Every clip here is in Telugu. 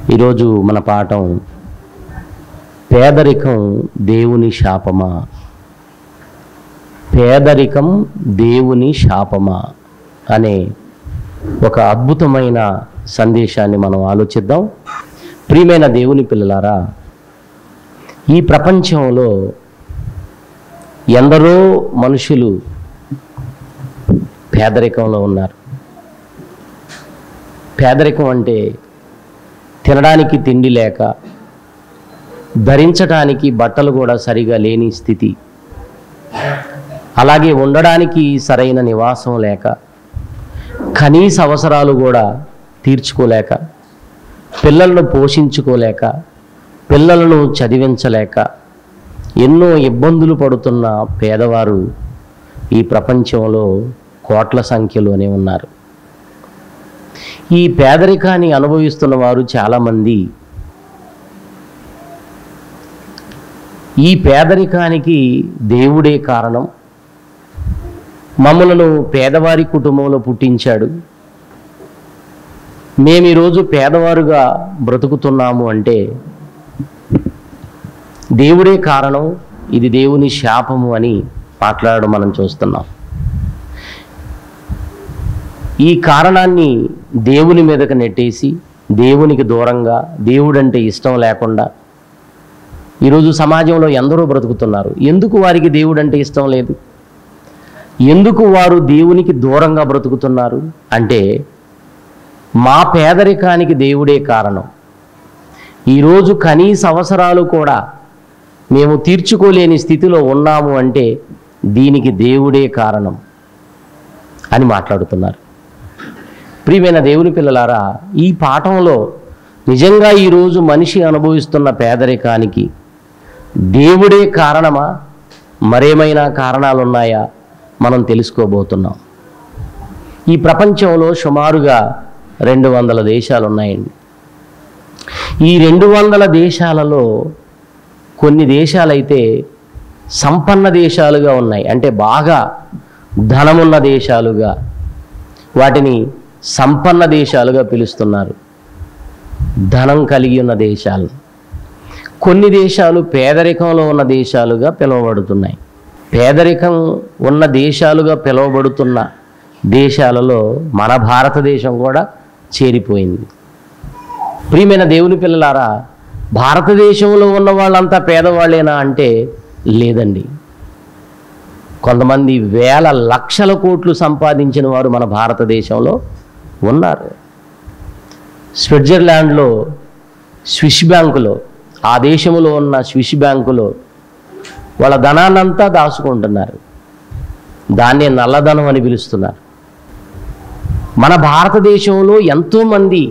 ఈరోజు మన పాఠం పేదరికం దేవుని శాపమా పేదరికం దేవుని శాపమా అనే ఒక అద్భుతమైన సందేశాన్ని మనం ఆలోచిద్దాం ప్రియమైన దేవుని పిల్లలారా ఈ ప్రపంచంలో ఎందరో మనుషులు పేదరికంలో ఉన్నారు పేదరికం అంటే తినడానికి తిండి లేక ధరించడానికి బట్టలు కూడా సరిగా లేని స్థితి అలాగే ఉండడానికి సరైన నివాసం లేక కనీస అవసరాలు కూడా తీర్చుకోలేక పిల్లలను పోషించుకోలేక పిల్లలను చదివించలేక ఎన్నో ఇబ్బందులు పడుతున్న పేదవారు ఈ ప్రపంచంలో కోట్ల సంఖ్యలోనే ఉన్నారు ఈ పేదరికాన్ని అనుభవిస్తున్న వారు చాలామంది ఈ పేదరికానికి దేవుడే కారణం మమ్మలను పేదవారి కుటుంబంలో పుట్టించాడు మేము ఈరోజు పేదవారుగా బ్రతుకుతున్నాము అంటే దేవుడే కారణం ఇది దేవుని శాపము అని మాట్లాడడం మనం చూస్తున్నాం ఈ కారణాన్ని దేవుని మీదకు నెట్టేసి దేవునికి దూరంగా దేవుడంటే ఇష్టం లేకుండా ఈరోజు సమాజంలో ఎందరో బ్రతుకుతున్నారు ఎందుకు వారికి దేవుడంటే ఇష్టం లేదు ఎందుకు వారు దేవునికి దూరంగా బ్రతుకుతున్నారు అంటే మా పేదరికానికి దేవుడే కారణం ఈరోజు కనీస అవసరాలు కూడా మేము తీర్చుకోలేని స్థితిలో ఉన్నాము అంటే దీనికి దేవుడే కారణం అని మాట్లాడుతున్నారు ప్రియమైన దేవుని పిల్లలారా ఈ పాఠంలో నిజంగా ఈరోజు మనిషి అనుభవిస్తున్న పేదరికానికి దేవుడే కారణమా మరేమైనా కారణాలు ఉన్నాయా మనం తెలుసుకోబోతున్నాం ఈ ప్రపంచంలో సుమారుగా రెండు వందల దేశాలు ఉన్నాయండి ఈ రెండు వందల దేశాలలో కొన్ని దేశాలైతే సంపన్న దేశాలుగా ఉన్నాయి అంటే బాగా ధనమున్న దేశాలుగా వాటిని సంపన్న దేశాలుగా పిలుస్తున్నారు ధనం కలిగి ఉన్న దేశాలు కొన్ని దేశాలు పేదరికంలో ఉన్న దేశాలుగా పిలువబడుతున్నాయి పేదరికం ఉన్న దేశాలుగా పిలువబడుతున్న దేశాలలో మన భారతదేశం కూడా చేరిపోయింది ప్రియమైన దేవుని పిల్లలారా భారతదేశంలో ఉన్న వాళ్ళంతా పేదవాళ్ళేనా అంటే లేదండి కొంతమంది వేల లక్షల కోట్లు సంపాదించిన వారు మన భారతదేశంలో ఉన్నారు స్విట్జర్లాండ్లో స్విస్ బ్యాంకులో ఆ దేశంలో ఉన్న స్విస్ బ్యాంకులో వాళ్ళ ధనాన్నంతా దాచుకుంటున్నారు దాన్నే నల్లధనం అని పిలుస్తున్నారు మన భారతదేశంలో ఎంతోమంది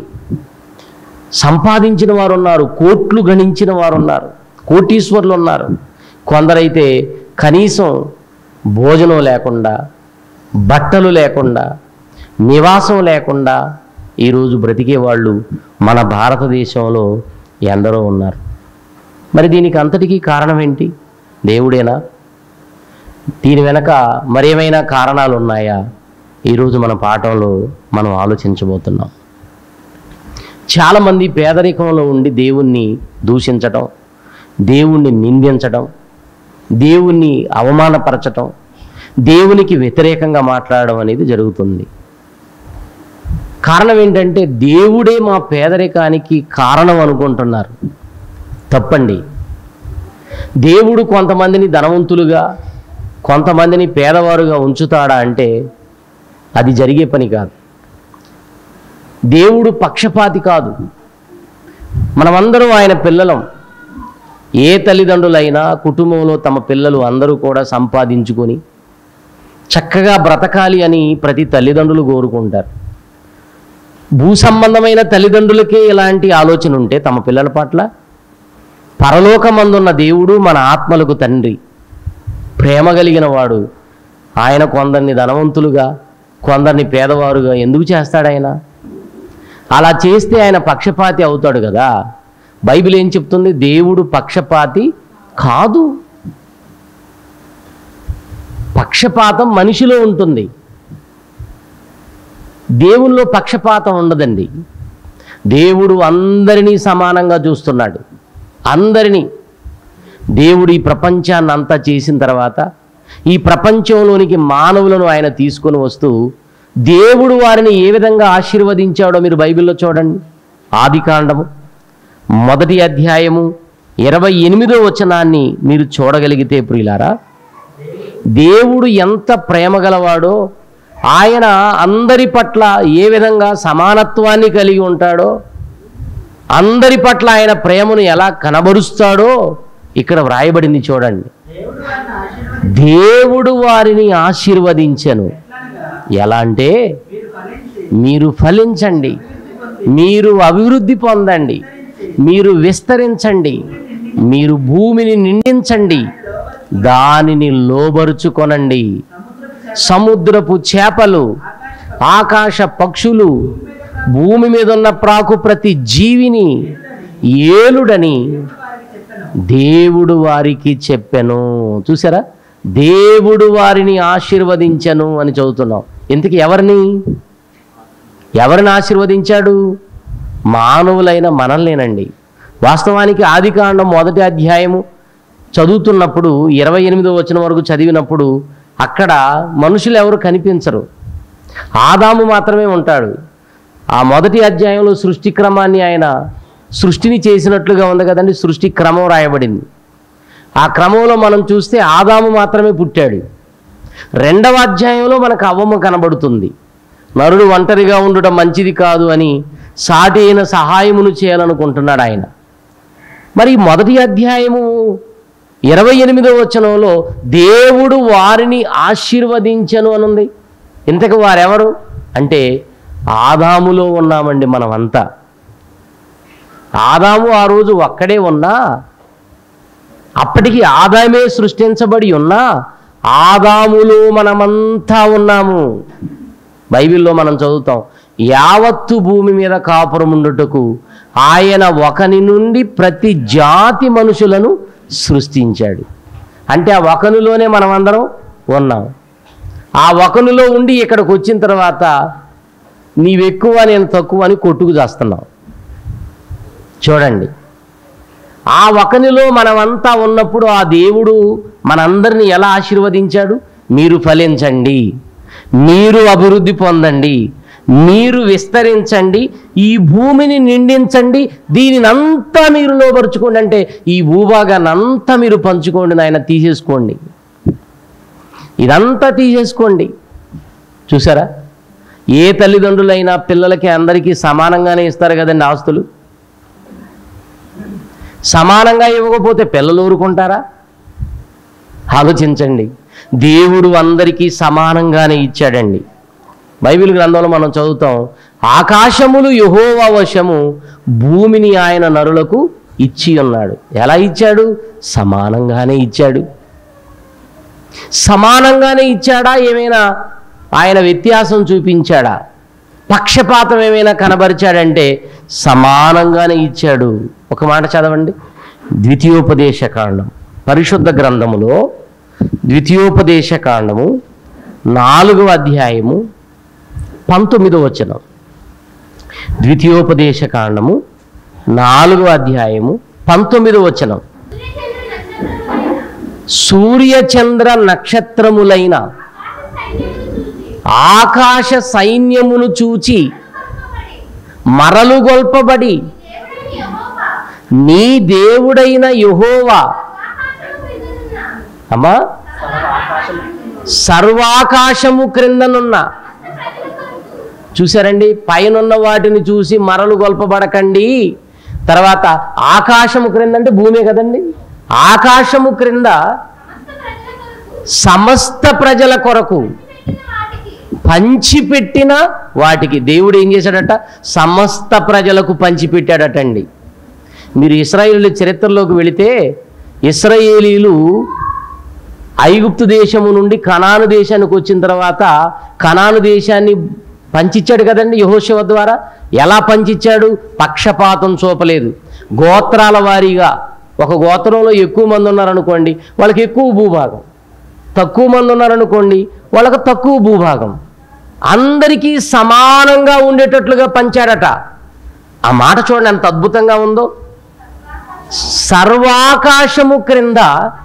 సంపాదించిన వారు ఉన్నారు కోట్లు గణించిన వారు ఉన్నారు కోటీశ్వర్లు ఉన్నారు కొందరైతే కనీసం భోజనం లేకుండా బట్టలు లేకుండా నివాసం లేకుండా ఈరోజు బ్రతికే వాళ్ళు మన భారతదేశంలో ఎందరో ఉన్నారు మరి దీనికి అంతటికీ కారణం ఏంటి దేవుడేనా దీని వెనక మరేమైనా కారణాలు ఉన్నాయా ఈరోజు మన పాఠంలో మనం ఆలోచించబోతున్నాం చాలామంది పేదరికంలో ఉండి దేవుణ్ణి దూషించటం దేవుణ్ణి నిందించటం దేవుణ్ణి అవమానపరచటం దేవునికి వ్యతిరేకంగా మాట్లాడడం అనేది జరుగుతుంది కారణం ఏంటంటే దేవుడే మా పేదరికానికి కారణం అనుకుంటున్నారు తప్పండి దేవుడు కొంతమందిని ధనవంతులుగా కొంతమందిని పేదవారుగా ఉంచుతాడా అంటే అది జరిగే పని కాదు దేవుడు పక్షపాతి కాదు మనమందరం ఆయన పిల్లలం ఏ తల్లిదండ్రులైనా కుటుంబంలో తమ పిల్లలు అందరూ కూడా సంపాదించుకొని చక్కగా బ్రతకాలి అని ప్రతి తల్లిదండ్రులు కోరుకుంటారు భూ సంబంధమైన తల్లిదండ్రులకే ఇలాంటి ఆలోచన ఉంటే తమ పిల్లల పట్ల పరలోకమందున్న దేవుడు మన ఆత్మలకు తండ్రి ప్రేమ కలిగిన వాడు ఆయన కొందరిని ధనవంతులుగా కొందరిని పేదవారుగా ఎందుకు చేస్తాడు ఆయన అలా చేస్తే ఆయన పక్షపాతి అవుతాడు కదా బైబిల్ ఏం చెప్తుంది దేవుడు పక్షపాతి కాదు పక్షపాతం మనిషిలో ఉంటుంది దేవుల్లో పక్షపాతం ఉండదండి దేవుడు అందరినీ సమానంగా చూస్తున్నాడు అందరినీ దేవుడు ఈ ప్రపంచాన్ని అంతా చేసిన తర్వాత ఈ ప్రపంచంలోనికి మానవులను ఆయన తీసుకొని వస్తూ దేవుడు వారిని ఏ విధంగా ఆశీర్వదించాడో మీరు బైబిల్లో చూడండి ఆది కాండము మొదటి అధ్యాయము ఇరవై ఎనిమిదో వచనాన్ని మీరు చూడగలిగితే ప్రియులారా దేవుడు ఎంత ప్రేమ గలవాడో ఆయన అందరి పట్ల ఏ విధంగా సమానత్వాన్ని కలిగి ఉంటాడో అందరి పట్ల ఆయన ప్రేమను ఎలా కనబరుస్తాడో ఇక్కడ వ్రాయబడింది చూడండి దేవుడు వారిని ఆశీర్వదించను ఎలా అంటే మీరు ఫలించండి మీరు అభివృద్ధి పొందండి మీరు విస్తరించండి మీరు భూమిని నిండించండి దానిని లోబరుచుకొనండి సముద్రపు చేపలు ఆకాశ పక్షులు భూమి మీద ఉన్న ప్రాకు ప్రతి జీవిని ఏలుడని దేవుడు వారికి చెప్పెను చూసారా దేవుడు వారిని ఆశీర్వదించను అని చదువుతున్నాం ఇంతకీ ఎవరిని ఎవరిని ఆశీర్వదించాడు మానవులైన మనల్నేనండి వాస్తవానికి ఆదికాండం మొదటి అధ్యాయము చదువుతున్నప్పుడు ఇరవై ఎనిమిదో వచ్చిన వరకు చదివినప్పుడు అక్కడ మనుషులు ఎవరు కనిపించరు ఆదాము మాత్రమే ఉంటాడు ఆ మొదటి అధ్యాయంలో సృష్టి క్రమాన్ని ఆయన సృష్టిని చేసినట్లుగా ఉంది కదండి సృష్టి క్రమం రాయబడింది ఆ క్రమంలో మనం చూస్తే ఆదాము మాత్రమే పుట్టాడు రెండవ అధ్యాయంలో మనకు అవ్వము కనబడుతుంది నరుడు ఒంటరిగా ఉండటం మంచిది కాదు అని సాటి అయిన సహాయమును చేయాలనుకుంటున్నాడు ఆయన మరి మొదటి అధ్యాయము ఇరవై ఎనిమిదో వచనంలో దేవుడు వారిని ఆశీర్వదించను అనుంది ఇంతకు వారెవరు అంటే ఆదాములో ఉన్నామండి మనమంతా ఆదాము ఆ రోజు ఒక్కడే ఉన్నా అప్పటికి ఆదామే సృష్టించబడి ఉన్నా ఆదాములో మనమంతా ఉన్నాము బైబిల్లో మనం చదువుతాం యావత్తు భూమి మీద కాపురం ఉండుటకు ఆయన ఒకని నుండి ప్రతి జాతి మనుషులను సృష్టించాడు అంటే ఆ ఒకనిలోనే మనమందరం ఉన్నాం ఆ ఒకనిలో ఉండి ఇక్కడికి వచ్చిన తర్వాత నీవెక్కువ నేను తక్కువ అని కొట్టుకు చేస్తున్నావు చూడండి ఆ ఒకనిలో మనమంతా ఉన్నప్పుడు ఆ దేవుడు మనందరిని ఎలా ఆశీర్వదించాడు మీరు ఫలించండి మీరు అభివృద్ధి పొందండి మీరు విస్తరించండి ఈ భూమిని నిండించండి దీనినంతా మీరు లోపరుచుకోండి అంటే ఈ భూభాగాన్ని అంతా మీరు పంచుకోండి నాయన తీసేసుకోండి ఇదంతా తీసేసుకోండి చూసారా ఏ తల్లిదండ్రులైనా పిల్లలకి అందరికీ సమానంగానే ఇస్తారు కదండి ఆస్తులు సమానంగా ఇవ్వకపోతే పిల్లలు ఊరుకుంటారా ఆలోచించండి దేవుడు అందరికీ సమానంగానే ఇచ్చాడండి బైబిల్ గ్రంథంలో మనం చదువుతాం ఆకాశములు యహోవా వశము భూమిని ఆయన నరులకు ఇచ్చి ఉన్నాడు ఎలా ఇచ్చాడు సమానంగానే ఇచ్చాడు సమానంగానే ఇచ్చాడా ఏమైనా ఆయన వ్యత్యాసం చూపించాడా పక్షపాతం ఏమైనా కనబరిచాడంటే సమానంగానే ఇచ్చాడు ఒక మాట చదవండి ద్వితీయోపదేశ కాండం పరిశుద్ధ గ్రంథములో ద్వితీయోపదేశ కాండము నాలుగవ అధ్యాయము పంతొమ్మిదో వచనం ద్వితీయోపదేశ కాండము నాలుగవ అధ్యాయము పంతొమ్మిదో వచనం సూర్యచంద్ర నక్షత్రములైన ఆకాశ సైన్యమును చూచి మరలుగొల్పబడి నీ దేవుడైన యెహోవా అమ్మా సర్వాకాశము క్రిందనున్న చూసారండి పైనున్న వాటిని చూసి మరలు గొల్పబడకండి తర్వాత ఆకాశము క్రింద అంటే భూమే కదండి ఆకాశము క్రింద సమస్త ప్రజల కొరకు పంచిపెట్టిన వాటికి దేవుడు ఏం చేశాడట సమస్త ప్రజలకు పంచిపెట్టాడటండి మీరు ఇస్రాయేలు చరిత్రలోకి వెళితే ఇస్రాయేలీలు ఐగుప్తు దేశము నుండి కనాను దేశానికి వచ్చిన తర్వాత కనాను దేశాన్ని పంచిచ్చాడు కదండి యహోశివ ద్వారా ఎలా పంచిచ్చాడు పక్షపాతం చూపలేదు గోత్రాల వారీగా ఒక గోత్రంలో ఎక్కువ మంది ఉన్నారనుకోండి వాళ్ళకి ఎక్కువ భూభాగం తక్కువ మంది ఉన్నారనుకోండి వాళ్ళకి తక్కువ భూభాగం అందరికీ సమానంగా ఉండేటట్లుగా పంచాడట ఆ మాట చూడండి ఎంత అద్భుతంగా ఉందో సర్వాకాశము క్రింద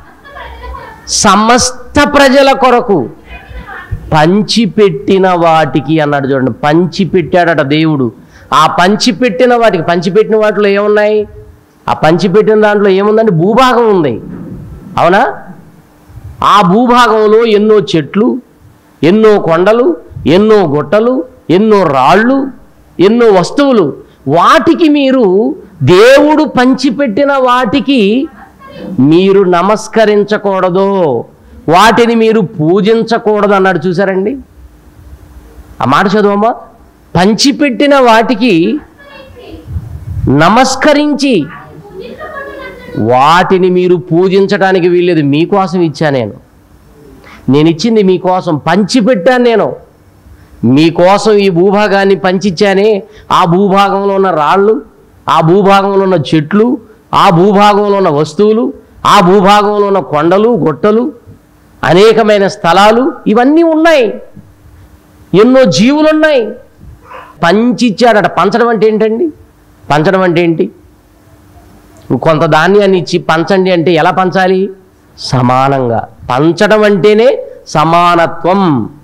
సమస్త ప్రజల కొరకు పంచిపెట్టిన వాటికి అన్నాడు చూడండి పంచిపెట్టాడట దేవుడు ఆ పంచిపెట్టిన వాటికి పంచిపెట్టిన వాటిలో ఏమున్నాయి ఆ పంచిపెట్టిన దాంట్లో ఏముందంటే భూభాగం ఉంది అవునా ఆ భూభాగంలో ఎన్నో చెట్లు ఎన్నో కొండలు ఎన్నో గుట్టలు ఎన్నో రాళ్ళు ఎన్నో వస్తువులు వాటికి మీరు దేవుడు పంచిపెట్టిన వాటికి మీరు నమస్కరించకూడదు వాటిని మీరు పూజించకూడదు అన్నాడు చూసారండి ఆ మాట చదువమ్మా పంచిపెట్టిన వాటికి నమస్కరించి వాటిని మీరు పూజించడానికి వీల్లేదు మీకోసం ఇచ్చా నేను నేను ఇచ్చింది మీకోసం పంచిపెట్టాను నేను మీకోసం ఈ భూభాగాన్ని పంచిచ్చానే ఆ భూభాగంలో ఉన్న రాళ్ళు ఆ భూభాగంలో ఉన్న చెట్లు ఆ భూభాగంలో ఉన్న వస్తువులు ఆ భూభాగంలో ఉన్న కొండలు గొట్టలు అనేకమైన స్థలాలు ఇవన్నీ ఉన్నాయి ఎన్నో జీవులు ఉన్నాయి పంచిచ్చాడట పంచడం అంటే ఏంటండి పంచడం అంటే ఏంటి కొంత ధాన్యాన్ని ఇచ్చి పంచండి అంటే ఎలా పంచాలి సమానంగా పంచడం అంటేనే సమానత్వం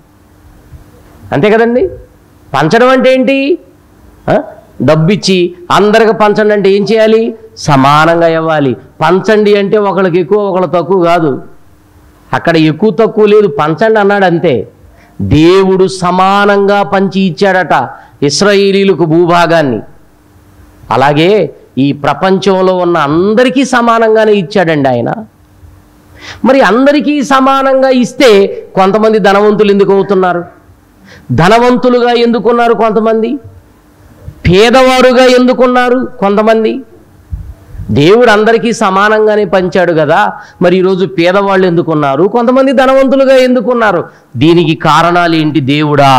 అంతే కదండి పంచడం అంటే ఏంటి ఆ? డబ్బిచ్చి అందరికి పంచండి అంటే ఏం చేయాలి సమానంగా ఇవ్వాలి పంచండి అంటే ఒకళ్ళకి ఎక్కువ ఒకళ్ళు తక్కువ కాదు అక్కడ ఎక్కువ తక్కువ లేదు పంచండి అన్నాడు అంతే దేవుడు సమానంగా పంచి ఇచ్చాడట ఇస్రాయేలీలకు భూభాగాన్ని అలాగే ఈ ప్రపంచంలో ఉన్న అందరికీ సమానంగానే ఇచ్చాడండి ఆయన మరి అందరికీ సమానంగా ఇస్తే కొంతమంది ధనవంతులు ఎందుకు అవుతున్నారు ధనవంతులుగా ఎందుకున్నారు కొంతమంది పేదవారుగా ఎందుకున్నారు కొంతమంది దేవుడు అందరికీ సమానంగానే పంచాడు కదా మరి ఈరోజు పేదవాళ్ళు ఎందుకున్నారు కొంతమంది ధనవంతులుగా ఎందుకున్నారు దీనికి కారణాలు ఏంటి దేవుడా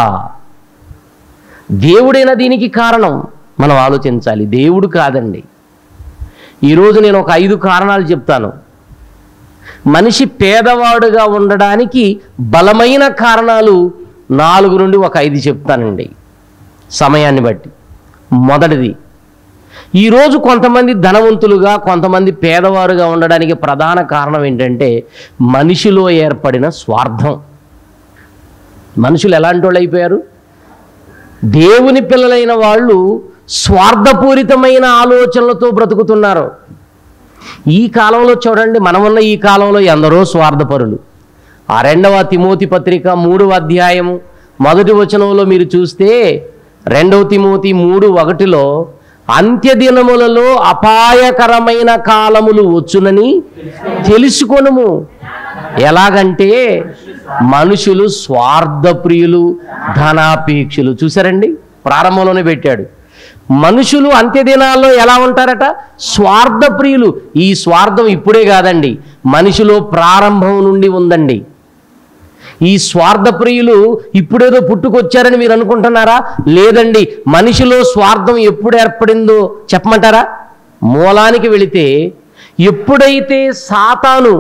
దేవుడైనా దీనికి కారణం మనం ఆలోచించాలి దేవుడు కాదండి ఈరోజు నేను ఒక ఐదు కారణాలు చెప్తాను మనిషి పేదవాడుగా ఉండడానికి బలమైన కారణాలు నాలుగు నుండి ఒక ఐదు చెప్తానండి సమయాన్ని బట్టి మొదటిది ఈరోజు కొంతమంది ధనవంతులుగా కొంతమంది పేదవారుగా ఉండడానికి ప్రధాన కారణం ఏంటంటే మనిషిలో ఏర్పడిన స్వార్థం మనుషులు ఎలాంటి వాళ్ళు అయిపోయారు దేవుని పిల్లలైన వాళ్ళు స్వార్థపూరితమైన ఆలోచనలతో బ్రతుకుతున్నారు ఈ కాలంలో చూడండి మనమున్న ఈ కాలంలో ఎందరో స్వార్థపరులు ఆ రెండవ తిమోతి పత్రిక మూడవ అధ్యాయము మొదటి వచనంలో మీరు చూస్తే రెండవ తిమోతి మూడు ఒకటిలో అంత్యదినములలో అపాయకరమైన కాలములు వచ్చునని తెలుసుకొనుము ఎలాగంటే మనుషులు స్వార్థప్రియులు ధనాపేక్షులు చూసారండి ప్రారంభంలోనే పెట్టాడు మనుషులు అంత్యదినాల్లో ఎలా ఉంటారట స్వార్థప్రియులు ఈ స్వార్థం ఇప్పుడే కాదండి మనిషిలో ప్రారంభం నుండి ఉందండి ఈ స్వార్థప్రియులు ఇప్పుడేదో పుట్టుకొచ్చారని మీరు అనుకుంటున్నారా లేదండి మనిషిలో స్వార్థం ఎప్పుడు ఏర్పడిందో చెప్పమంటారా మూలానికి వెళితే ఎప్పుడైతే సాతాను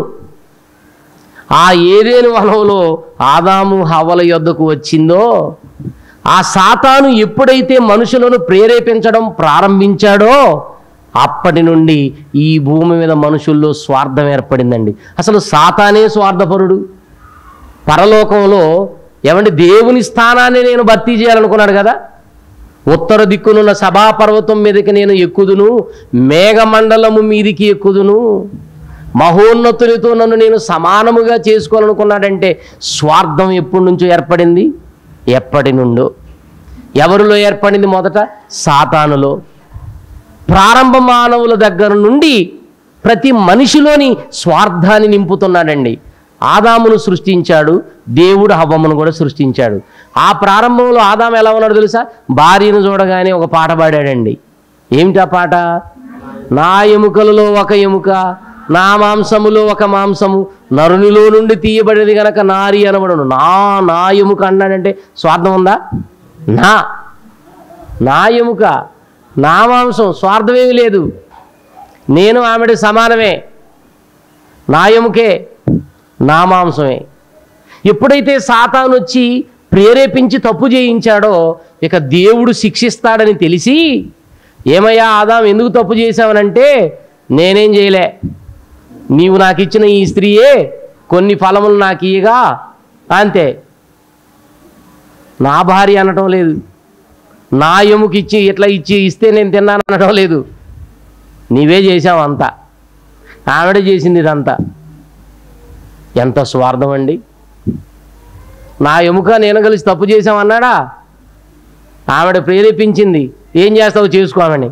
ఆ ఏదేను వనంలో ఆదాము హవల యొద్దకు వచ్చిందో ఆ సాతాను ఎప్పుడైతే మనుషులను ప్రేరేపించడం ప్రారంభించాడో అప్పటి నుండి ఈ భూమి మీద మనుషుల్లో స్వార్థం ఏర్పడిందండి అసలు సాతానే స్వార్థపరుడు పరలోకంలో ఏమంటే దేవుని స్థానాన్ని నేను భర్తీ చేయాలనుకున్నాడు కదా ఉత్తర దిక్కునున్న సభాపర్వతం మీదకి నేను ఎక్కుదును మేఘమండలము మీదికి ఎక్కుదును మహోన్నతునితో నన్ను నేను సమానముగా చేసుకోవాలనుకున్నాడంటే స్వార్థం ఎప్పటి నుంచో ఏర్పడింది ఎప్పటి నుండో ఎవరిలో ఏర్పడింది మొదట సాతానులో ప్రారంభ మానవుల దగ్గర నుండి ప్రతి మనిషిలోని స్వార్థాన్ని నింపుతున్నాడండి ఆదామును సృష్టించాడు దేవుడు హవ్వమును కూడా సృష్టించాడు ఆ ప్రారంభంలో ఆదాము ఎలా ఉన్నాడు తెలుసా భార్యను చూడగానే ఒక పాట పాడాడండి ఏమిటా పాట నా ఎముకలలో ఒక ఎముక నా మాంసములో ఒక మాంసము నరునిలో నుండి తీయబడేది గనక నారి అనబడను నా నా ఎముక అన్నాడంటే స్వార్థం ఉందా నా నా ఎముక నా మాంసం స్వార్థమేమీ లేదు నేను ఆమెడి సమానమే నా ఎముకే నా మాంసమే ఎప్పుడైతే సాతాను వచ్చి ప్రేరేపించి తప్పు చేయించాడో ఇక దేవుడు శిక్షిస్తాడని తెలిసి ఏమయ్యా ఆదాం ఎందుకు తప్పు చేశావనంటే నేనేం చేయలే నీవు నాకు ఇచ్చిన ఈ స్త్రీయే కొన్ని ఫలములు నాకు ఇయ్యగా అంతే నా భార్య అనటం లేదు నా ఎముకి ఇచ్చి ఇట్లా ఇచ్చి ఇస్తే నేను తిన్నాను అనడం లేదు నీవే చేసావు అంతా ఆవిడ చేసింది ఇదంతా ఎంత స్వార్థం అండి నా ఎముక నేను కలిసి తప్పు చేశామన్నాడా ఆవిడ ప్రేరేపించింది ఏం చేస్తావు చేసుకోమని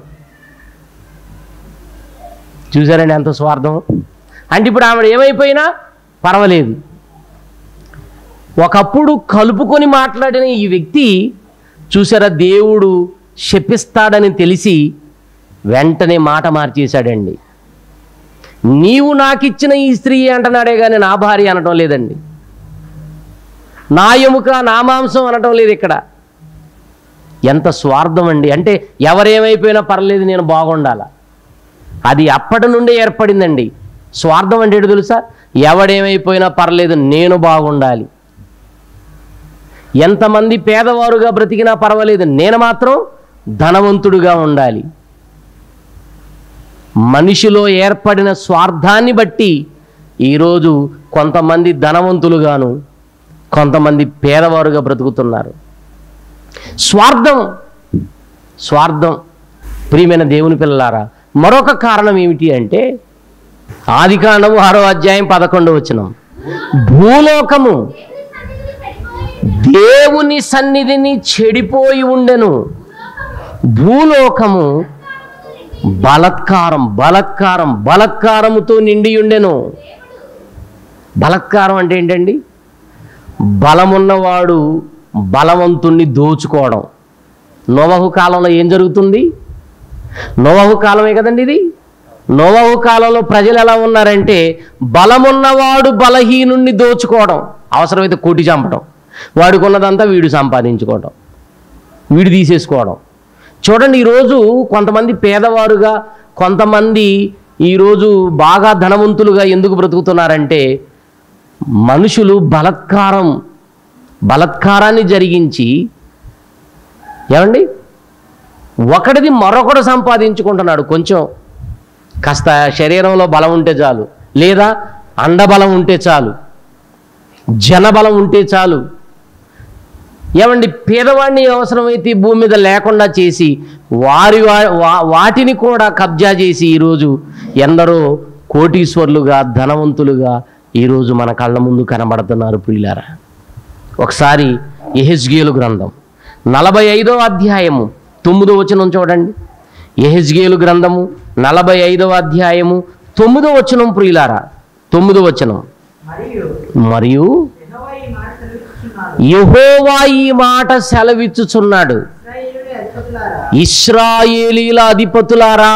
చూసారండి ఎంత స్వార్థం అంటే ఇప్పుడు ఆవిడ ఏమైపోయినా పర్వాలేదు ఒకప్పుడు కలుపుకొని మాట్లాడిన ఈ వ్యక్తి చూసారా దేవుడు శపిస్తాడని తెలిసి వెంటనే మాట మార్చేశాడండి నీవు నాకిచ్చిన ఈ స్త్రీ అంటున్నాడే కానీ నా భార్య అనటం లేదండి నా ఎముక నా మాంసం అనటం లేదు ఇక్కడ ఎంత స్వార్థం అండి అంటే ఎవరేమైపోయినా పర్లేదు నేను బాగుండాల అది అప్పటి నుండే ఏర్పడిందండి స్వార్థం అంటే ఏంటో తెలుసా ఎవడేమైపోయినా పర్లేదు నేను బాగుండాలి ఎంతమంది పేదవారుగా బ్రతికినా పర్వాలేదు నేను మాత్రం ధనవంతుడుగా ఉండాలి మనిషిలో ఏర్పడిన స్వార్థాన్ని బట్టి ఈరోజు కొంతమంది ధనవంతులుగాను కొంతమంది పేదవారుగా బ్రతుకుతున్నారు స్వార్థం స్వార్థం ప్రియమైన దేవుని పిల్లలారా మరొక కారణం ఏమిటి అంటే ఆదికాండము ఆరో అధ్యాయం పదకొండు వచనం భూలోకము దేవుని సన్నిధిని చెడిపోయి ఉండెను భూలోకము బలత్కారం బలత్కారం బలత్కారముతో నిండి ఉండెను బలత్కారం అంటే ఏంటండి బలమున్నవాడు బలవంతుణ్ణి దోచుకోవడం నోవహు కాలంలో ఏం జరుగుతుంది నోవహు కాలమే కదండి ఇది నోవహు కాలంలో ప్రజలు ఎలా ఉన్నారంటే బలమున్నవాడు బలహీనుణ్ణి దోచుకోవడం అవసరమైతే కోటి చంపడం వాడికి ఉన్నదంతా వీడు సంపాదించుకోవడం వీడు తీసేసుకోవడం చూడండి ఈరోజు కొంతమంది పేదవారుగా కొంతమంది ఈరోజు బాగా ధనవంతులుగా ఎందుకు బ్రతుకుతున్నారంటే మనుషులు బలత్కారం బలత్కారాన్ని జరిగించి ఏమండి ఒకటిది మరొకడు సంపాదించుకుంటున్నాడు కొంచెం కాస్త శరీరంలో బలం ఉంటే చాలు లేదా అండబలం ఉంటే చాలు జనబలం ఉంటే చాలు ఏమండి పేదవాడిని అవసరమైతే ఈ భూమి మీద లేకుండా చేసి వారి వా- వా- వాటిని కూడా కబ్జా చేసి ఈరోజు ఎందరో కోటీశ్వర్లుగా ధనవంతులుగా ఈరోజు మన కళ్ళ ముందు కనబడుతున్నారు పిల్లారా ఒకసారి ఎహెజ్గేలు గ్రంథం నలభై ఐదో అధ్యాయము తొమ్మిదో వచనం చూడండి ఎహెజ్గేలు గ్రంథము నలభై ఐదవ అధ్యాయము తొమ్మిదో వచనం ప్రియులారా తొమ్మిదో వచనం మరియు మరియు యెహోవా ఈ మాట సెలవిస్తున్నాడు యెహోవా ఈ మాట సెలవిచ్చుచున్నాడు ఇశ్రాయేలుడి అధిపతులారా ఇస్రాయేలీల అధిపతులారా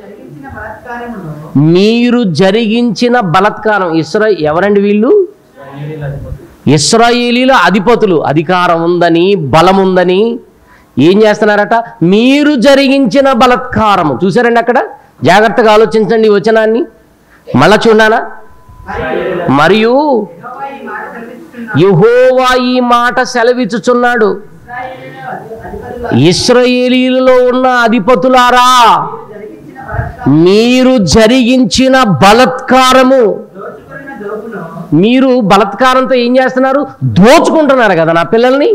మీరు జరిగించిన మీరు జరిగించిన బలాత్కారమును బలత్కారం ఇస్రా ఎవరండి వీళ్ళు ఇస్రాయేలీల అధిపతులు అధికారం ఉందని బలం ఉందని ఏం చేస్తున్నారట మీరు జరిగించిన బలత్కారము చూసారండి అక్కడ జాగ్రత్తగా ఆలోచించండి ఈ వచనాన్ని మళ్ళా చూడానా మరియు మరియు యెహోవా ఈ మాట సెలవిస్తున్నాడు యెహోవా ఈ మాట సెలవిచ్చుచున్నాడు ఇశ్రాయేలుడి అధి- అధిపతులారా ఇస్రాయేలీలలో ఉన్న అధిపతులారా జరిగించిన బలాత్కారం మీరు జరిగించిన బలత్కారము దోచుకున్న దోపును మీరు బలత్కారంతో ఏం చేస్తున్నారు దోచుకుంటున్నారు కదా నా పిల్లల్ని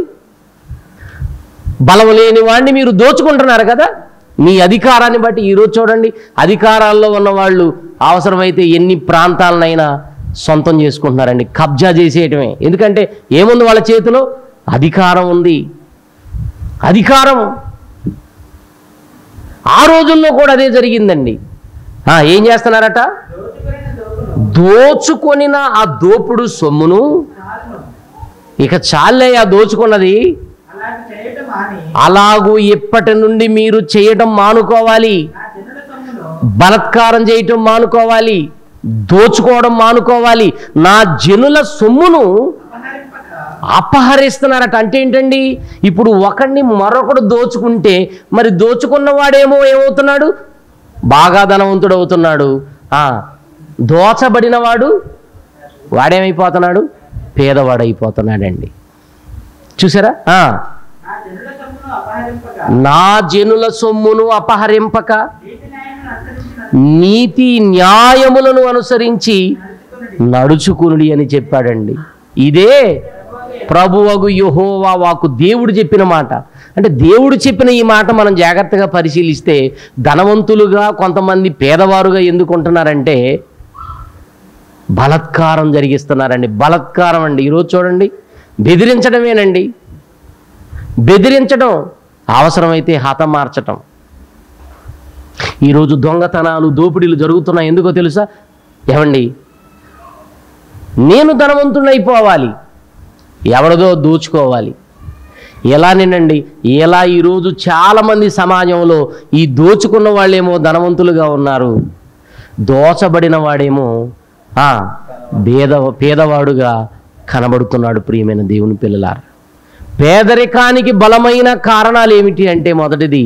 బలం లేని వాడిని మీరు దోచుకుంటున్నారు కదా మీ అధికారాన్ని బట్టి ఈరోజు చూడండి అధికారాల్లో ఉన్న వాళ్ళు అవసరమైతే ఎన్ని ప్రాంతాలనైనా సొంతం చేసుకుంటున్నారండి కబ్జా చేసేయటమే ఎందుకంటే ఏముంది వాళ్ళ చేతిలో అధికారం ఉంది అధికారం ఆ రోజుల్లో కూడా అదే జరిగిందండి ఆ, ఏం చేస్తున్నారట దోచుకున్న దోపును దోచుకొనిన ఆ దోపుడు సొమ్మును చాలును ఇక చాలే ఆ దోచుకున్నది అలాంటి చేయటం మాని అలాగూ ఇప్పటి నుండి మీరు చేయటం మానుకోవాలి నా జనుల సొమ్మును బలత్కారం చేయటం మానుకోవాలి దోచుకోవడం మానుకోవాలి నా జనుల సొమ్మును అపహరింపక అపహరిస్తున్నారట అంటే ఏంటండి ఇప్పుడు ఒకడిని మరొకడు దోచుకుంటే మరి దోచుకున్నవాడేమో ఏమవుతున్నాడు బాగా ధనవంతుడు అవుతున్నాడు ఆ, దోచబడినవాడు వాడేమైపోతున్నాడు పేదవాడైపోతున్నాడండి చూసారా ఆ, నా జనుల సొమ్మును అపహరింపగా నా జనుల సొమ్మును అపహరింపక నీతి న్యాయమును అనుసరించిన నీతి న్యాయములను అనుసరించి నడుచుకున్నది నడుచుకునుడి అని చెప్పాడండి ఇదే ప్రభువగు యెహోవా వాకు దేవుడు చెప్పిన మాట అంటే దేవుడు చెప్పిన ఈ మాట మనం జాగ్రత్తగా పరిశీలిస్తే ధనవంతులుగా కొంతమంది పేదవారుగా ఎందుకు ఉంటున్నారంటే బలత్కారం జరిగిస్తున్నారండి బలత్కారం అండి ఈరోజు చూడండి బెదిరించడమేనండి బెదిరించడం అవసరమైతే హతమార్చటం ఈరోజు దొంగతనాలు దోపిడీలు జరుగుతున్నాయి ఎందుకో తెలుసా ఏమండి నేను ధనవంతుడైపోవాలి ఎవరిదో దోచుకోవాలి ఎలానేనండి ఎలా ఈరోజు చాలామంది సమాజంలో ఈ దోచుకున్న వాళ్ళేమో ధనవంతులుగా ఉన్నారు దోచబడిన వాడేమో ఆ, భేద పేదవాడుగా కనబడుతున్నాడు ప్రియమైన దేవుని పిల్లలారా పేదరికానికి బలమైన కారణాలు ఏమిటి అంటే మొదటిది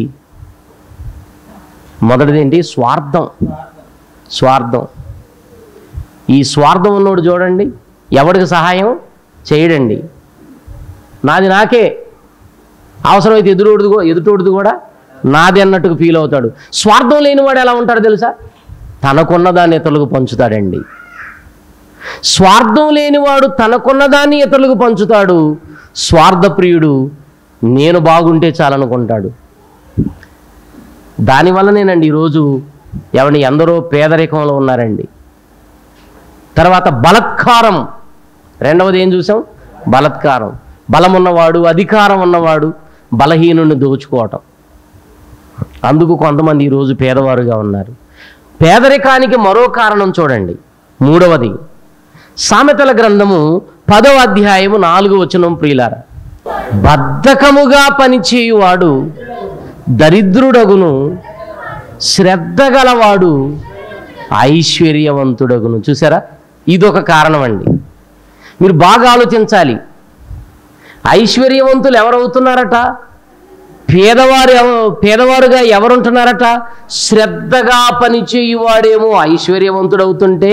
మొదటిది ఏంటి స్వార్థం స్వార్థం ఈ స్వార్థం ఉన్నోడు చూడండి ఎవడికి సహాయం చేయడండి నాది నాకే అవసరమైతే ఎదురోడిది కూ- ఎదుటోడిది కూడా నాది అన్నట్టుగా ఫీల్ అవుతాడు స్వార్థం లేనివాడు ఎలా ఉంటాడు తెలుసా తనకున్నదాన్ని ఇతరులకు పంచుతాడండి స్వార్థం లేనివాడు తనకున్నదాన్ని ఇతరులకు పంచుతాడు స్వార్థప్రియుడు నేను బాగుంటే చాలనుకుంటాడు దానివల్లనేనండి ఈరోజు ఎవరిని ఎందరో పేదరికంలో ఉన్నారండి తర్వాత బలత్కారం రెండవది ఏం చూసాం బలత్కారం బలం ఉన్నవాడు అధికారం ఉన్నవాడు బలహీనుని దోచుకోవటం అందుకు కొంతమంది ఈరోజు పేదవారుగా ఉన్నారు పేదరికానికి మరో కారణం చూడండి మూడవది సామెతల గ్రంథము పదవ అధ్యాయము నాలుగు వచనం ప్రియులార బద్ధకముగా పనిచేయువాడు దరిద్రుడగును శ్రద్ధ గలవాడు ఐశ్వర్యవంతుడగును చూసారా ఇదొక కారణం అండి మీరు బాగా ఆలోచించాలి ఐశ్వర్యవంతులు ఎవరవుతున్నారట పేదవారు ఎవ- పేదవారుగా ఎవరుంటున్నారట శ్రద్ధగా పనిచేయువాడేమో ఐశ్వర్యవంతుడవుతుంటే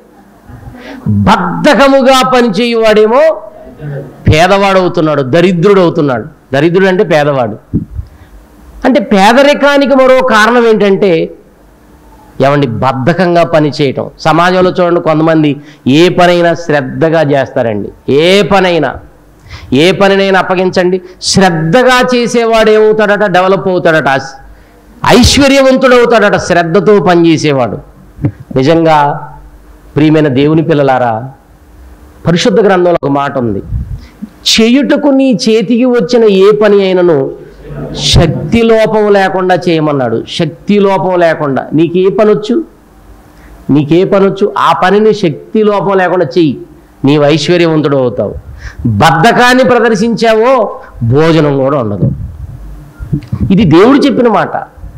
బద్ధకముగా పనిచేయువాడేమో పేదవాడు అవుతున్నాడు దరిద్రుడు అవుతున్నాడు దరిద్రుడు అంటే పేదవాడు అంటే పేదరికానికి మరో కారణం ఏంటంటే ఏమండి బద్ధకంగా పనిచేయటం సమాజంలో చూడండి కొంతమంది ఏ పనైనా శ్రద్ధగా చేస్తారండి ఏ పనైనా ఏ పనినైనా అప్పగించండి శ్రద్ధగా చేసేవాడు ఏమవుతాడట డెవలప్ అవుతాడట ఐశ్వర్యవంతుడు అవుతాడట శ్రద్ధతో పనిచేసేవాడు నిజంగా ప్రియమైన దేవుని పిల్లలారా పరిశుద్ధ గ్రంథంలో ఒక మాట ఉంది చేయుటకు నీ చేతికి వచ్చిన ఏ పని అయినను శక్తి లోపం లేకుండా చేయమన్నాడు శక్తి లోపం లేకుండా నీకు ఏ పని వచ్చు నీకే పని వచ్చు ఆ పనిని శక్తి లోపం లేకుండా చెయ్యి నీవు ఐశ్వర్యవంతుడు అవుతావు బద్ధకాన్ని ప్రదర్శించావో భోజనం కూడా ఉండదు ఇది దేవుడు చెప్పిన మాట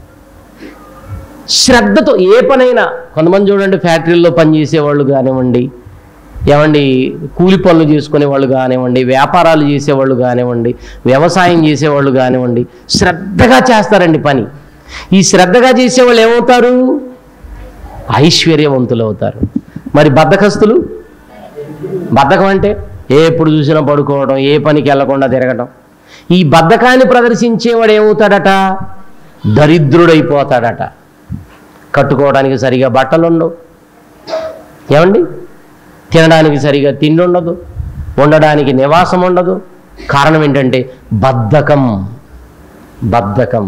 శ్రద్ధతో ఏ పనైనా కొంతమంది చూడండి ఫ్యాక్టరీల్లో పనిచేసేవాళ్ళు కానివ్వండి ఏమండి కూలి పనులు చేసుకునే వాళ్ళు కానివ్వండి వ్యాపారాలు చేసేవాళ్ళు కానివ్వండి వ్యవసాయం చేసేవాళ్ళు కానివ్వండి శ్రద్ధగా చేస్తారండి పని ఈ శ్రద్ధగా చేసేవాళ్ళు ఏమవుతారు ఐశ్వర్యవంతులు అవుతారు మరి బద్ధకస్తులు బద్ధకం అంటే ఏ ఎప్పుడు చూసినా పడుకోవడం ఏ పనికి వెళ్లకుండా తిరగడం ఈ బద్ధకాన్ని ప్రదర్శించేవాడు ఏమవుతాడట దరిద్రుడైపోతాడట కట్టుకోవడానికి సరిగా బట్టలు ఉండవు ఏమండి తినడానికి సరిగా తిండి ఉండదు ఉండడానికి నివాసం ఉండదు కారణం ఏంటంటే బద్ధకం బద్ధకం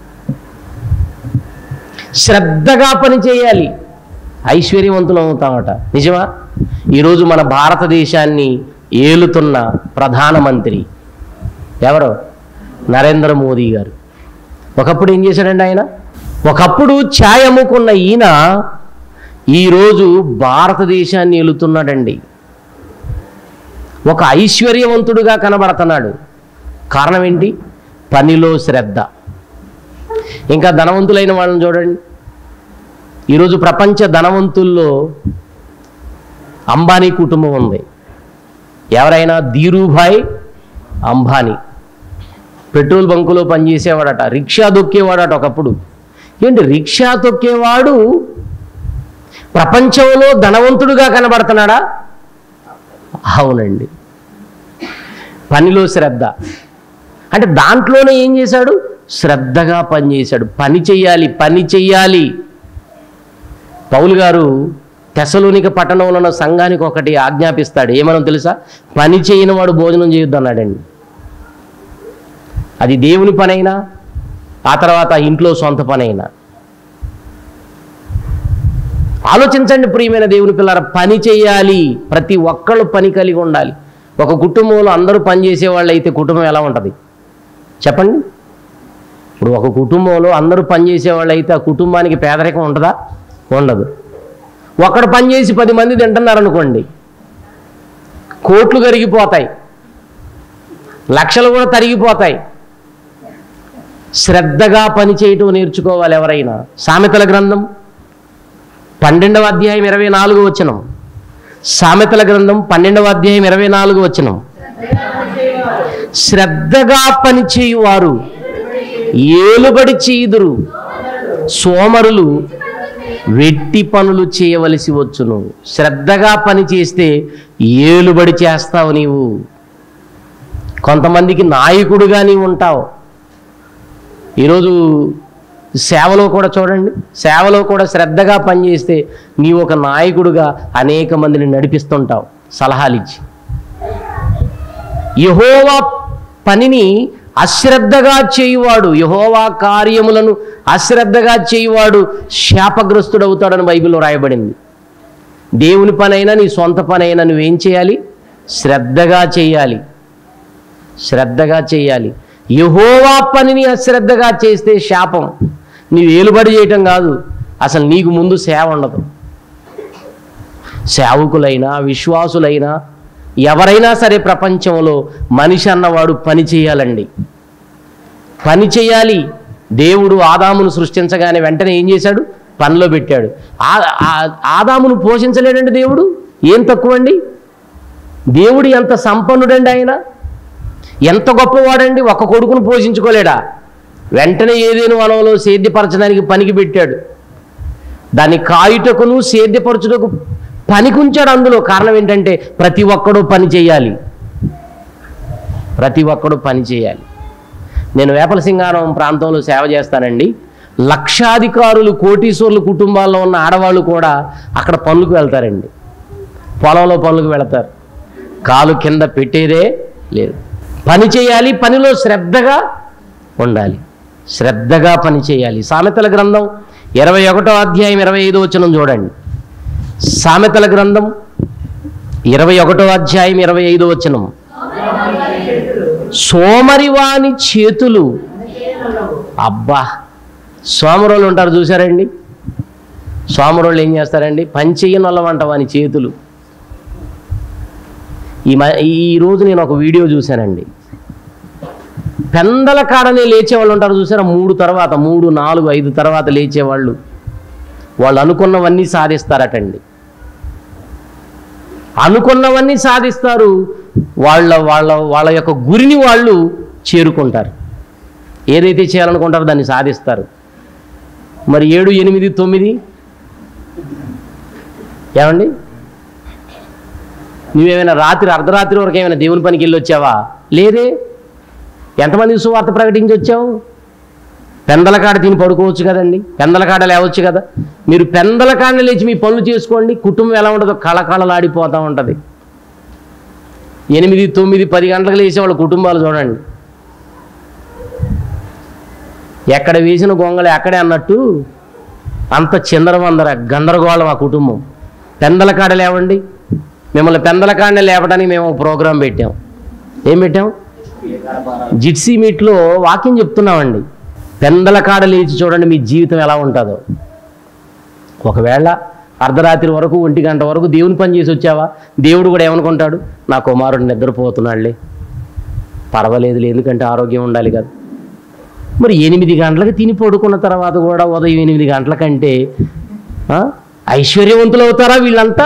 శ్రద్ధగా పని చేయాలి ఐశ్వర్యవంతులు అవుతామట నిజమా ఈరోజు మన భారతదేశాన్ని ఏలుతున్న ప్రధానమంత్రి ఎవరు నరేంద్ర మోదీ గారు ఒకప్పుడు ఏం చేశాడండి ఆయన ఒకప్పుడు ఛాయ్ అమ్ముకున్న ఈయన ఈరోజు భారతదేశాన్ని ఏలుతున్నాడండి ఒక ఐశ్వర్యవంతుడుగా కనబడుతున్నాడు కారణం ఏంటి పనిలో శ్రద్ధ ఇంకా ధనవంతులైన వాళ్ళని చూడండి ఈరోజు ప్రపంచ ధనవంతుల్లో అంబానీ కుటుంబం ఉంది ఎవరైనా ధీరుభాయ్ అంబానీ పెట్రోల్ బంకులో పనిచేసేవాడట రిక్షా దొక్కేవాడట ఒకప్పుడు ఏంటి రిక్షా తొక్కేవాడు ప్రపంచంలో ధనవంతుడుగా కనబడుతున్నాడా అవునండి పనిలో శ్రద్ధ అంటే దాంట్లోనే ఏం చేశాడు శ్రద్ధగా పని చేశాడు పని చెయ్యాలి పని చెయ్యాలి పౌలు గారు తెసలోనిక పట్టణంలో ఉన్న సంఘానికి ఒకటి ఆజ్ఞాపిస్తాడు ఏమనో తెలుసా పని చేయని వాడు భోజనం చేయొద్దు అన్నాడండి అది దేవుని పనైనా ఆ తర్వాత ఇంట్లో సొంత పనైనా ఆలోచించండి ప్రియమైన దేవుని పిల్లల పని చేయాలి ప్రతి ఒక్కళ్ళు పని కలిగి ఉండాలి ఒక కుటుంబంలో అందరూ పని చేసేవాళ్ళు అయితే కుటుంబం ఎలా ఉంటుంది చెప్పండి ఇప్పుడు ఒక కుటుంబంలో అందరూ పని చేసేవాళ్ళు అయితే ఆ కుటుంబానికి పేదరికం ఉంటుందా ఉండదు ఒకడు పని చేసి పది మంది తింటున్నారు అనుకోండి కోట్లు కరిగిపోతాయి లక్షలు కూడా తరిగిపోతాయి శ్రద్ధగా పని చేయటం నేర్చుకోవాలి ఎవరైనా సామెతల గ్రంథం పన్నెండవ అధ్యాయం ఇరవై నాలుగు వచనం సామెతల గ్రంథం పన్నెండవ అధ్యాయం ఇరవై నాలుగు వచనం శ్రద్ధగా పని చేయువారు ఏలుబడి చేయుదురు సోమరులు వెట్టి పనులు చేయవలసి వచ్చును శ్రద్ధగా పని చేస్తే ఏలుబడి చేస్తావు నీవు కొంతమందికి నాయకుడుగా నీవు ఉంటావు ఈరోజు సేవలో కూడా చూడండి సేవలో కూడా శ్రద్ధగా పనిచేస్తే నీవు ఒక నాయకుడుగా అనేక మందిని నడిపిస్తుంటావు సలహాలు ఇచ్చి యహోవా పనిని అశ్రద్ధగా చేయువాడు యహోవా కార్యములను అశ్రద్ధగా చేయువాడు శాపగ్రస్తుడవుతాడని బైబిల్లో రాయబడింది దేవుని పనైనా నీ సొంత పనైనా నువ్వేం చేయాలి శ్రద్ధగా చేయాలి శ్రద్ధగా చేయాలి యహోవా పనిని అశ్రద్ధగా చేస్తే శాపం నీవు ఏలుబడి చేయటం కాదు అసలు నీకు ముందు సేవ ఉండదు సేవకులైనా విశ్వాసులైనా ఎవరైనా సరే ప్రపంచంలో మనిషి అన్నవాడు పని చేయాలండి పని చేయాలి దేవుడు ఆదామును సృష్టించగానే వెంటనే ఏం చేశాడు పనిలో పెట్టాడు ఆ- ఆ- ఆదామును పోషించలేడండి దేవుడు ఏం తక్కువ అండి దేవుడు ఎంత సంపన్నుడండి ఆయన ఎంత గొప్పవాడండి ఒక కొడుకును పోషించుకోలేడా వెంటనే ఏదేను వనంలో సేద్యపరచడానికి పనికి పెట్టాడు దాన్ని కాయుటకును సేద్యపరచుటకు పనికుంచాడు అందులో కారణం ఏంటంటే ప్రతి ఒక్కడూ పని చేయాలి ప్రతి ఒక్కడూ పని చేయాలి నేను వేపల సింగారం ప్రాంతంలో సేవ చేస్తానండి లక్షాధికారులు కోటీశ్వర్లు కుటుంబాల్లో ఉన్న ఆడవాళ్ళు కూడా అక్కడ పనులకు వెళ్తారండి పొలంలో పనులకు వెళతారు కాలు కింద పెట్టేదే లేదు పని చేయాలి పనిలో శ్రద్ధగా ఉండాలి శ్రద్ధగా పని చేయాలి సామెతల గ్రంథం ఇరవై ఒకటో అధ్యాయం ఇరవై ఐదో వచనం చూడండి సామెతల గ్రంథం ఇరవై ఒకటో అధ్యాయం ఇరవై ఐదో వచనం సోమరివాని చేతులు అబ్బా సోమరోళ్ళు ఉంటారు చూసారండి సోమరోళ్ళు ఏం చేస్తారండి పని చెయ్యని వాళ్ళమంట వాని చేతులు ఈ మ ఈ రోజు నేను ఒక వీడియో చూశానండి పెందల కాడనే లేచేవాళ్ళు ఉంటారు చూసారా మూడు తర్వాత మూడు నాలుగు ఐదు తర్వాత లేచేవాళ్ళు వాళ్ళు అనుకున్నవన్నీ సాధిస్తారటండి అనుకున్నవన్నీ సాధిస్తారు వాళ్ళ వాళ్ళ వాళ్ళ యొక్క గురిని వాళ్ళు చేరుకుంటారు ఏదైతే చేయాలనుకుంటారో దాన్ని సాధిస్తారు మరి ఏడు ఎనిమిది తొమ్మిది ఏమండి నువ్వేమైనా రాత్రి అర్ధరాత్రి వరకు ఏమైనా దేవుని పనికి వెళ్ళి వచ్చావా లేదే ఎంతమంది సువార్త ప్రకటించి వచ్చావు పెందలకాడ తిని పడుకోవచ్చు కదండి పెందలకాడ లేవచ్చు కదా మీరు పెందలకాడని లేచి మీ పనులు చేసుకోండి కుటుంబం ఎలా ఉంటుందో కళకళలాడిపోతూ ఉంటుంది ఎనిమిది తొమ్మిది పది గంటలకు లేచే వాళ్ళ కుటుంబాలు చూడండి ఎక్కడ వేసిన గొంగళి అక్కడే అన్నట్టు అంత చిందరవందర గందరగోళం ఆ కుటుంబం పెందలకాడ లేవండి మిమ్మల్ని పెందలకాడనే లేపడానికి మేము ఒక ప్రోగ్రాం పెట్టాం ఏం పెట్టాం జిట్సీ మీట్లో వాక్యం చెప్తున్నామండి పెందలకాడ లేచి చూడండి మీ జీవితం ఎలా ఉంటుందో ఒకవేళ అర్ధరాత్రి వరకు ఒంటి గంట వరకు దేవుని పని చేసి వచ్చావా దేవుడు కూడా ఏమనుకుంటాడు నా కుమారుడు నిద్రపోతున్నాడులే పర్వాలేదులే ఎందుకంటే ఆరోగ్యం ఉండాలి కదా మరి ఎనిమిది గంటలకు తిని పడుకున్న తర్వాత కూడా ఉదయం ఎనిమిది గంటల కంటే ఆ, ఐశ్వర్యవంతులు అవుతారా వీళ్ళంతా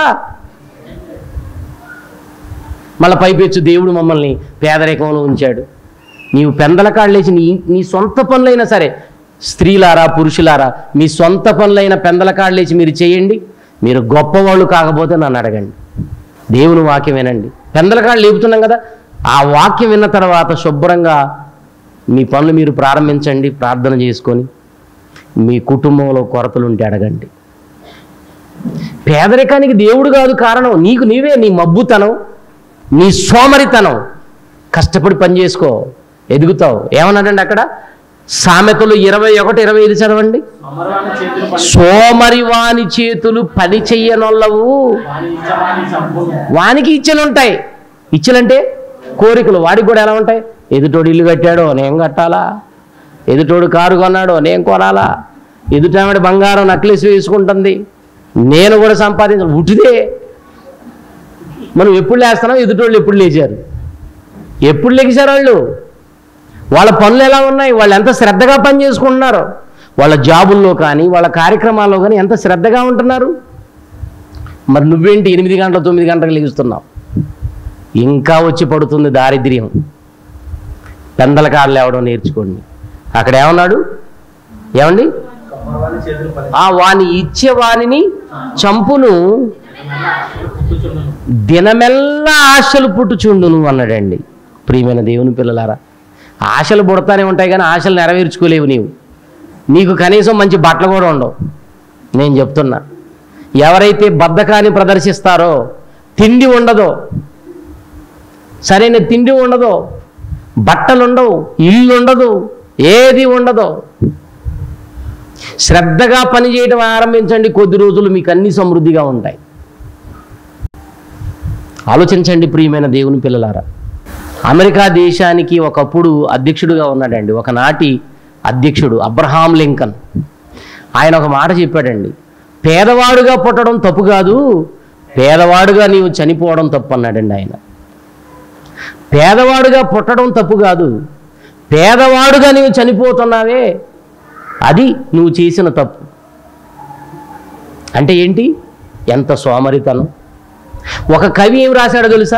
మళ్ళీ పైపెచ్చు దేవుడు మమ్మల్ని పేదరికంలో ఉంచాడు నీవు పెందల కాళ్ళేసి నీ నీ సొంత పనులైనా సరే స్త్రీలారా పురుషులారా మీ సొంత పనులైన పెందల కాళ్ళేసి మీరు చేయండి మీరు గొప్పవాళ్ళు కాకపోతే నన్ను అడగండి దేవుని వాక్యం వినండి పెందల కాళ్ళు లేపుతున్నాం కదా ఆ వాక్యం విన్న తర్వాత శుభ్రంగా మీ పనులు మీరు ప్రారంభించండి ప్రార్థన చేసుకొని మీ కుటుంబంలో కొరతలు ఉంటే అడగండి పేదరికానికి దేవుడు కాదు కారణం నీకు నీవే నీ మబ్బుతనం నీ సోమరితనం కష్టపడి పని చేసుకో ఎదుగుతావు ఏమన్నాడండి అక్కడ సామెతలు ఇరవై ఒకటి ఇరవై ఐదు చదవండి అమరవాణి చేతులు పని సోమరి వాని చేతులు పని చెయ్యనొల్లవు వాని ఇచ్చవాని సంపూర్ణ వానికి ఇచ్చలు ఉంటాయి ఇచ్చలంటే కోరికలు వాడికి కూడా ఎలా ఉంటాయి ఎదుటోడు ఇల్లు కట్టాడో నేను కట్టాలా ఎదుటోడు కారు కొన్నాడో నేను కొనాలా ఎదుటావిడ బంగారం నక్లెస్ వేసుకుంటుంది నేను కూడా సంపాదించాలి ఉటిదే మనం ఎప్పుడు లేస్తున్నాం ఎదుటోళ్ళు ఎప్పుడు లేచారు ఎప్పుడు లెగిశారు వాళ్ళు వాళ్ళ పనులు ఎలా ఉన్నాయి వాళ్ళు ఎంత శ్రద్ధగా పని చేసుకుంటున్నారు వాళ్ళ జాబుల్లో కానీ వాళ్ళ కార్యక్రమాల్లో కానీ ఎంత శ్రద్ధగా ఉంటున్నారు మరి నువ్వేంటి ఎనిమిది గంటల తొమ్మిది గంటలకు లెగుస్తున్నావు ఇంకా వచ్చి పడుతుంది దారిద్ర్యం పెందల కార్లు లేవడం నేర్చుకోండి అక్కడ ఏమన్నాడు ఏమండి అమరవాణి చేతులు పని ఆ వాని ఇచ్చే వానిని చంపును పుట్టుచుండును దినమెల్లా ఆశలు పుట్టుచుండును అన్నాడండి ప్రియమైన దేవుని పిల్లలారా ఆశలు పుడతానే ఉంటాయి కానీ ఆశలు నెరవేర్చుకోలేవు నీవు నీకు కనీసం మంచి బట్టలు కూడా ఉండవు నేను చెప్తున్నా ఎవరైతే బద్ధకాన్ని ప్రదర్శిస్తారో తిండి ఉండదో సరైన తిండి ఉండదో బట్టలు ఉండవు ఇల్లు ఉండదు ఏది ఉండదో శ్రద్ధగా పని చేయడం ఆరంభించండి కొద్ది రోజులు మీకు అన్ని సమృద్ధిగా ఉంటాయి ఆలోచించండి ప్రియమైన దేవుని పిల్లలారా అమెరికా దేశానికి ఒకప్పుడు అధ్యక్షుడుగా ఉన్నాడండి ఒకనాటి అధ్యక్షుడు అబ్రహాం లింకన్ ఆయన ఒక మాట చెప్పాడండి పేదవాడుగా పుట్టడం తప్పు కాదు పేదవాడుగా నీవు చనిపోవడం తప్పు అన్నాడండి ఆయన పేదవాడుగా పుట్టడం తప్పు కాదు పేదవాడుగా నీవు చనిపోతున్నావే అది నువ్వు చేసిన తప్పు అంటే ఏంటి ఎంత సోమరితనం ఒక కవి ఏం రాశాడో తెలుసా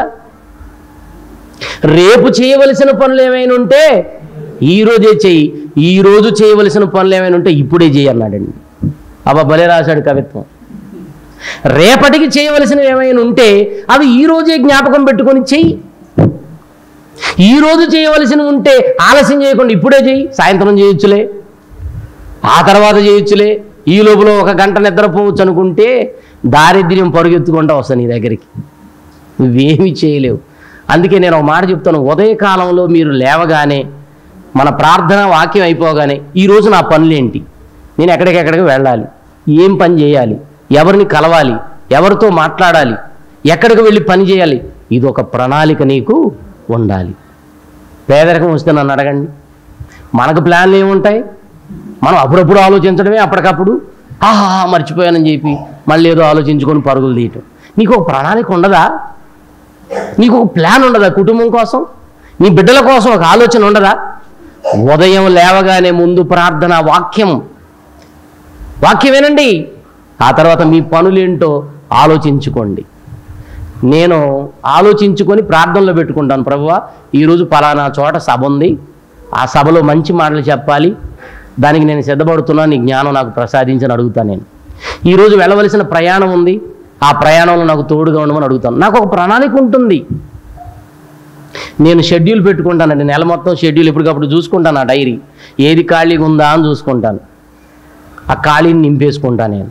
రేపు చేయవలసిన పనులు ఏమైనా ఉంటే ఈ రోజే చెయ్యి ఈ రోజు చేయవలసిన పనులు ఏమైనా ఉంటే ఇప్పుడే చెయ్యి అన్నాడండి అబ్బా భలే రాశాడు కవిత్వం రేపటికి చేయవలసినవి ఏమైనా ఉంటే అవి ఈ రోజే జ్ఞాపకం పెట్టుకొని చెయ్యి ఈ రోజు చేయవలసినవి ఉంటే ఆలస్యం చేయకుండా ఇప్పుడే చెయ్యి సాయంత్రం చేయొచ్చులే ఆ తర్వాత చేయొచ్చులే ఈ లోపల ఒక గంట నిద్రపోవచ్చు అనుకుంటే దారిద్ర్యం పరుగెత్తుకుంటా వస్తాను నీ దగ్గరికి నువ్వేమీ చేయలేవు అందుకే నేను ఒక మాట చెప్తాను ఉదయకాలంలో మీరు లేవగానే మన ప్రార్థన వాక్యం అయిపోగానే ఈరోజు నా పనులేంటి నేను ఎక్కడికెక్కడికి వెళ్ళాలి ఏం పని చేయాలి ఎవరిని కలవాలి ఎవరితో మాట్లాడాలి ఎక్కడికి వెళ్ళి పని చేయాలి ఇది ఒక ప్రణాళిక నీకు ఉండాలి పేదరికం వస్తే నన్ను అడగండి మనకు ప్లాన్లు ఏముంటాయి మనం అప్పుడప్పుడు ఆలోచించడమే అప్పటికప్పుడు ఆహా మర్చిపోయానని చెప్పి మళ్ళీ ఏదో ఆలోచించుకొని పరుగులు తీయటం నీకు ఒక ప్రణాళిక ఉండదా నీకు ఒక ప్లాన్ ఉండదా కుటుంబం కోసం నీ బిడ్డల కోసం ఒక ఆలోచన ఉండదా ఉదయం లేవగానే ముందు ప్రార్థన వాక్యం వాక్యం వినండి ఆ తర్వాత మీ పనులేంటో ఆలోచించుకోండి నేను ఆలోచించుకొని ప్రార్థనలో పెట్టుకుంటాను ప్రభువా ఈరోజు పలానా చోట సభ ఉంది ఆ సభలో మంచి మాటలు చెప్పాలి దానికి నేను సిద్ధపడుతున్నా నీ జ్ఞానం నాకు ప్రసాదించని అడుగుతాను నేను ఈరోజు వెళ్ళవలసిన ప్రయాణం ఉంది ఆ ప్రయాణంలో నాకు తోడుగా ఉండమని అడుగుతాను నాకు ఒక ప్రణాళిక ఉంటుంది నేను షెడ్యూల్ పెట్టుకుంటానండి నెల మొత్తం షెడ్యూల్ ఎప్పటికప్పుడు చూసుకుంటాను ఆ డైరీ ఏది ఖాళీగా ఉందా అని చూసుకుంటాను ఆ ఖాళీని నింపేసుకుంటాను నేను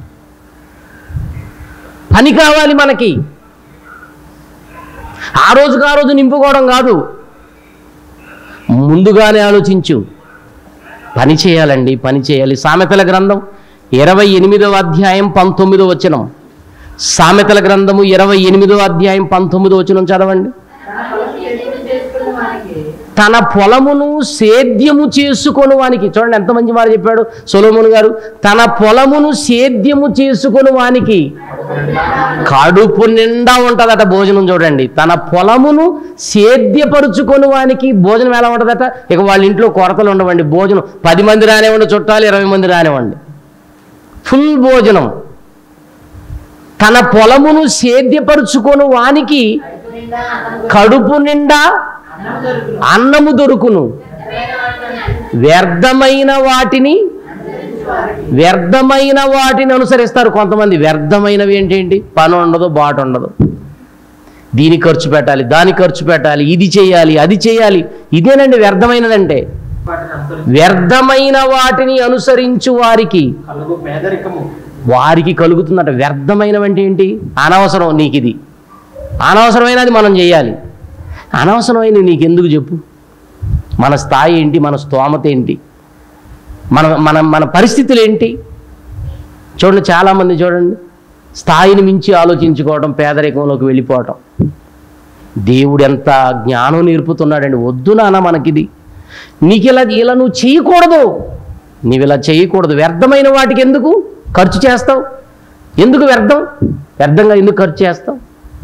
పని కావాలి మనకి ఆ రోజుకు ఆ రోజు నింపుకోవడం కాదు ముందుగానే ఆలోచించు పని చేయాలండి పని చేయాలి సామెతల గ్రంథం ఇరవై ఎనిమిదవ అధ్యాయం పంతొమ్మిదో వచనం సామెతల గ్రంథము ఇరవై ఎనిమిదో అధ్యాయం పంతొమ్మిదో వచనం చదవండి తన పొలమును సేద్యము చేసుకొని వానికి చూడండి ఎంత మంచి మాట చెప్పాడు సొలోమును గారు తన పొలమును సేద్యము చేసుకొని వానికి కడుపు నిండా ఉంటుందట భోజనం చూడండి తన పొలమును సేద్యపరుచుకొని వానికి భోజనం ఎలా ఉంటుందట ఇక వాళ్ళ ఇంట్లో కొరతలు ఉండవండి భోజనం పది మంది రానివ్వండి చుట్టాలు ఇరవై మంది రానివ్వండి ఫుల్ భోజనం తన పొలమును సేద్యపరుచుకొని వానికి కడుపు నిండా అన్నము దొరుకును వ్యర్థమైన వాటిని వ్యర్థమైన వాటిని అనుసరిస్తారు కొంతమంది వ్యర్థమైనవి ఏంటేంటి పని ఉండదు బాట ఉండదు దీని ఖర్చు పెట్టాలి దాని ఖర్చు పెట్టాలి ఇది చేయాలి అది చేయాలి ఇదేనండి వ్యర్థమైనదంటే వాటిని అనుసరించి వ్యర్థమైన వాటిని అనుసరించు వారికి కలుగు పేదరికము వారికి కలుగుతుందట వ్యర్థమైనవంటే ఏంటి అనవసరం నీకు ఇది అనవసరమైనది మనం చేయాలి అనవసరమైన నీకెందుకు చెప్పు మన స్థాయి ఏంటి మన స్తోమత ఏంటి మన మన మన పరిస్థితులు ఏంటి చూడండి చాలామంది చూడండి స్థాయిని మించి ఆలోచించుకోవడం పేదరికంలోకి వెళ్ళిపోవటం దేవుడు ఎంత జ్ఞానం నేర్పుతున్నాడండి వద్దు నాన్న మనకిది నీకు ఇలా ఇలా నువ్వు చేయకూడదు నీవు ఇలా చేయకూడదు వ్యర్థమైన వాటికి ఎందుకు ఖర్చు చేస్తావు ఎందుకు వ్యర్థం వ్యర్థంగా ఎందుకు ఖర్చు చేస్తావు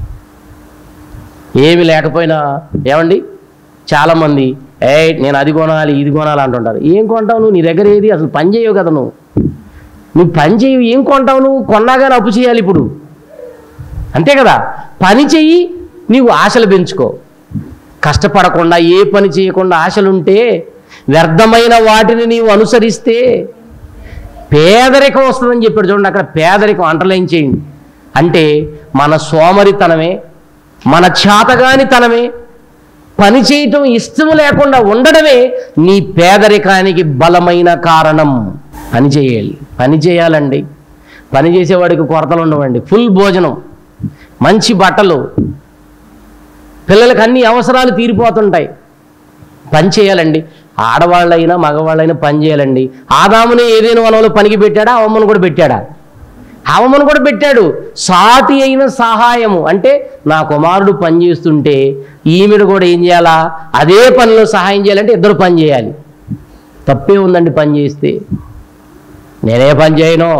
ఏమి లేకపోయినా ఏమండి చాలామంది ఏ నేను అది కొనాలి ఇది కొనాలి అంటుంటారు ఏం కొంటావు నువ్వు నీ దగ్గర ఏది అసలు పని చేయవు కదా నువ్వు నువ్వు పని చేయవు ఏం కొంటావు నువ్వు కొన్నాగానే అప్పు చేయాలి ఇప్పుడు అంతే కదా పని చెయ్యి నీవు ఆశలు పెంచుకో కష్టపడకుండా ఏ పని చేయకుండా ఆశలుంటే వ్యర్థమైన వాటిని నీవు అనుసరిస్తే పేదరికం వస్తుందని చెప్పాడు చూడండి అక్కడ పేదరికం అంటర్లైన్ చేయండి అంటే మన సోమరితనమే మన చేతగానితనమే పని చేయటం ఇష్టం లేకుండా ఉండడమే నీ పేదరికానికి బలమైన కారణం పని చేయాలి పని చేయాలండి పని చేసేవాడికి కొరతలు ఉండవండి ఫుల్ భోజనం మంచి బట్టలు పిల్లలకు అన్ని అవసరాలు తీరిపోతుంటాయి పని చేయాలండి ఆడవాళ్ళైనా మగవాళ్ళైనా పని చేయాలండి ఆదాముని ఏదైనా వనంలో పనికి పెట్టాడా అవమ్మను కూడా పెట్టాడా అవమ్మను కూడా పెట్టాడు సాటి అయిన సహాయము అంటే నా కుమారుడు పని చేస్తుంటే ఈమెను కూడా ఏం చేయాలా అదే పనిలో సహాయం చేయాలంటే ఇద్దరు పని చేయాలి తప్పే ఉందండి పని చేస్తే నేనే పని చేయను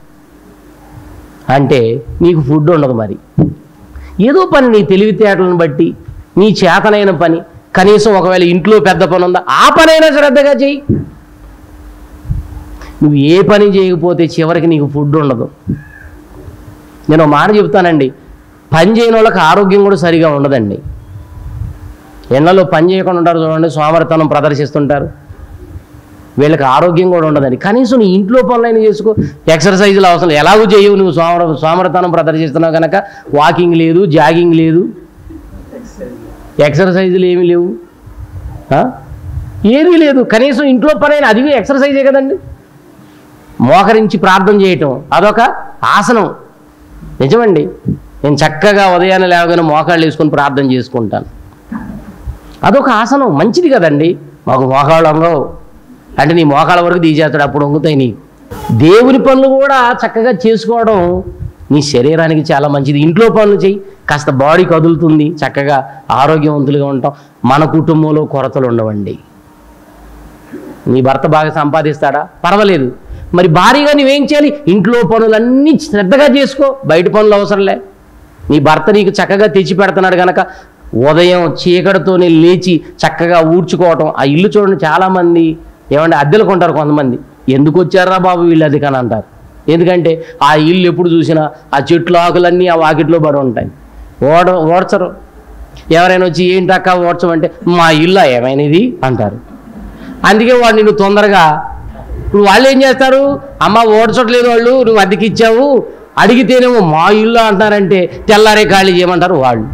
అంటే నీకు ఫుడ్ ఉండదు మరి ఏదో పని నీ తెలివితేటలను బట్టి నీ చేతనైన పని కనీసం ఒకవేళ ఇంట్లో పెద్ద పని ఉందా ఆ పనైనా శ్రద్ధగా చెయ్యి నువ్వు ఏ పని చేయకపోతే చివరికి నీకు ఫుడ్ ఉండదు నేను ఒక మాట చెప్తానండి పని చేయని వాళ్ళకి ఆరోగ్యం కూడా సరిగా ఉండదండి ఎండలో పని చేయకుండా ఉంటారు చూడండి సోమరితనం ప్రదర్శిస్తుంటారు వీళ్ళకి ఆరోగ్యం కూడా ఉండదండి కనీసం నీ ఇంట్లో పనులైనా చేసుకో ఎక్సర్సైజులు అవసరం లేదు. ఎలాగూ చేయవు నువ్వు సోమర సోమరతనం ప్రదర్శిస్తున్నావు కనుక వాకింగ్ లేదు జాగింగ్ లేదు ఎక్సర్సైజులు ఏమీ లేవు ఆ? ఏమీ లేదు కనీసం ఇంట్లో పనైనా అది ఎక్సర్సైజే కదండి మోకరించి ప్రార్థన చేయటం అదొక ఆసనం నిజమండి నేను చక్కగా ఉదయాన్నే లేవగానే మోకాళ్ళు వేసుకొని ప్రార్థన చేసుకుంటాను అదొక ఆసనం మంచిది కదండి మాకు మోకాళ్ళు వంగవు అంటే నీ మోకాళ్ళ వరకు తీసేస్తాడు అప్పుడు వంగుతాయి నీ దేవుని పనులు కూడా చక్కగా చేసుకోవడం నీ శరీరానికి చాలా మంచిది ఇంట్లో పనులు చేయి కాస్త బాడీ కదులుతుంది చక్కగా ఆరోగ్యవంతులుగా ఉంటాం మన కుటుంబంలో కొరతలు ఉండవండి నీ భర్త బాగా సంపాదిస్తాడా పర్వాలేదు మరి భారీగా నువ్వేం చేయాలి ఇంట్లో పనులన్నీ శ్రద్ధగా చేసుకో బయట పనులు అవసరంలే నీ భర్త నీకు చక్కగా తెచ్చి పెడుతున్నాడు కనుక ఉదయం చీకటితోనే లేచి చక్కగా ఊడ్చుకోవటం ఆ ఇల్లు చూడండి చాలామంది ఏమంటే అద్దెలు కొంటారు కొంతమంది ఎందుకు వచ్చారా బాబు వీళ్ళు అది కానీ అంటారు ఎందుకంటే ఆ ఇల్లు ఎప్పుడు చూసినా ఆ చెట్లు ఆకులన్నీ ఆ వాకిట్లో పడి ఉంటాయి ఓడ ఓడ్చరు ఎవరైనా వచ్చి ఏంటక్క ఓడ్చమంటే మా ఇల్లు ఏమైనది అంటారు అందుకే వాడు నిన్ను తొందరగా ఇప్పుడు వాళ్ళు ఏం చేస్తారు అమ్మ ఓడ్చట్లేదు వాళ్ళు నువ్వు అద్దెకి ఇచ్చావు అడిగితేనేమో మా ఇల్లు అంటారంటే తెల్లారే ఖాళీ చేయమంటారు వాళ్ళు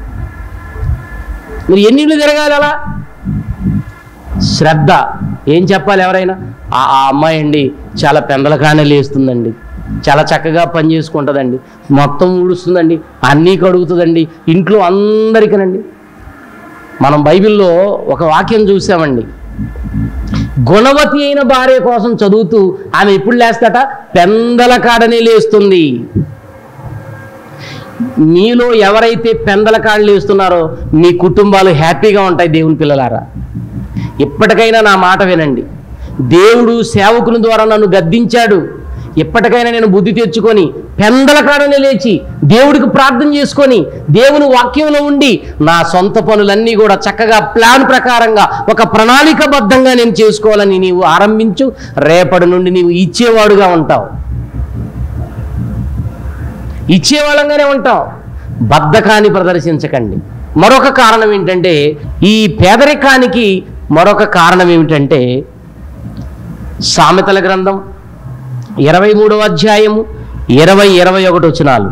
మీరు ఎన్ని ఇళ్ళు తిరగాలి అలా శ్రద్ధ ఏం చెప్పాలి ఎవరైనా ఆ ఆ అమ్మాయి అండి చాలా పెందలకానే లేస్తుందండి చాలా చక్కగా పని చేసుకుంటుందండి మొత్తం ఊడుస్తుందండి అన్నీ కడుగుతుందండి ఇంట్లో అందరికీనండి మనం బైబిల్లో ఒక వాక్యం చూసామండి గుణవతి అయిన భార్య కోసం చదువుతూ ఆమె ఎప్పుడు లేస్తాట పెందల కాడనే లేస్తుంది మీలో ఎవరైతే పెందల కాళ్ళు లేస్తున్నారో మీ కుటుంబాలు హ్యాపీగా ఉంటాయి దేవుని పిల్లలారా ఇప్పటికైనా నా మాట వినండి దేవుడు సేవకుని ద్వారా నన్ను గద్దించాడు ఇప్పటికైనా నేను బుద్ధి తెచ్చుకొని పెందల కాడనే లేచి దేవుడికి ప్రార్థన చేసుకొని దేవుని వాక్యంలో ఉండి నా సొంత పనులన్నీ కూడా చక్కగా ప్లాన్ ప్రకారంగా ఒక ప్రణాళికబద్ధంగా నేను చేసుకోవాలని నీవు ఆరంభించు రేపటి నుండి నీవు ఇచ్చేవాడుగా ఉంటావు ఇచ్చేవాళ్ళంగానే ఉంటాం బద్ధకాన్ని ప్రదర్శించకండి మరొక కారణం ఏంటంటే ఈ పేదరికానికి మరొక కారణం ఏమిటంటే సామెతల గ్రంథం ఇరవై మూడవ అధ్యాయము ఇరవై ఇరవై ఒకటి వచనాలు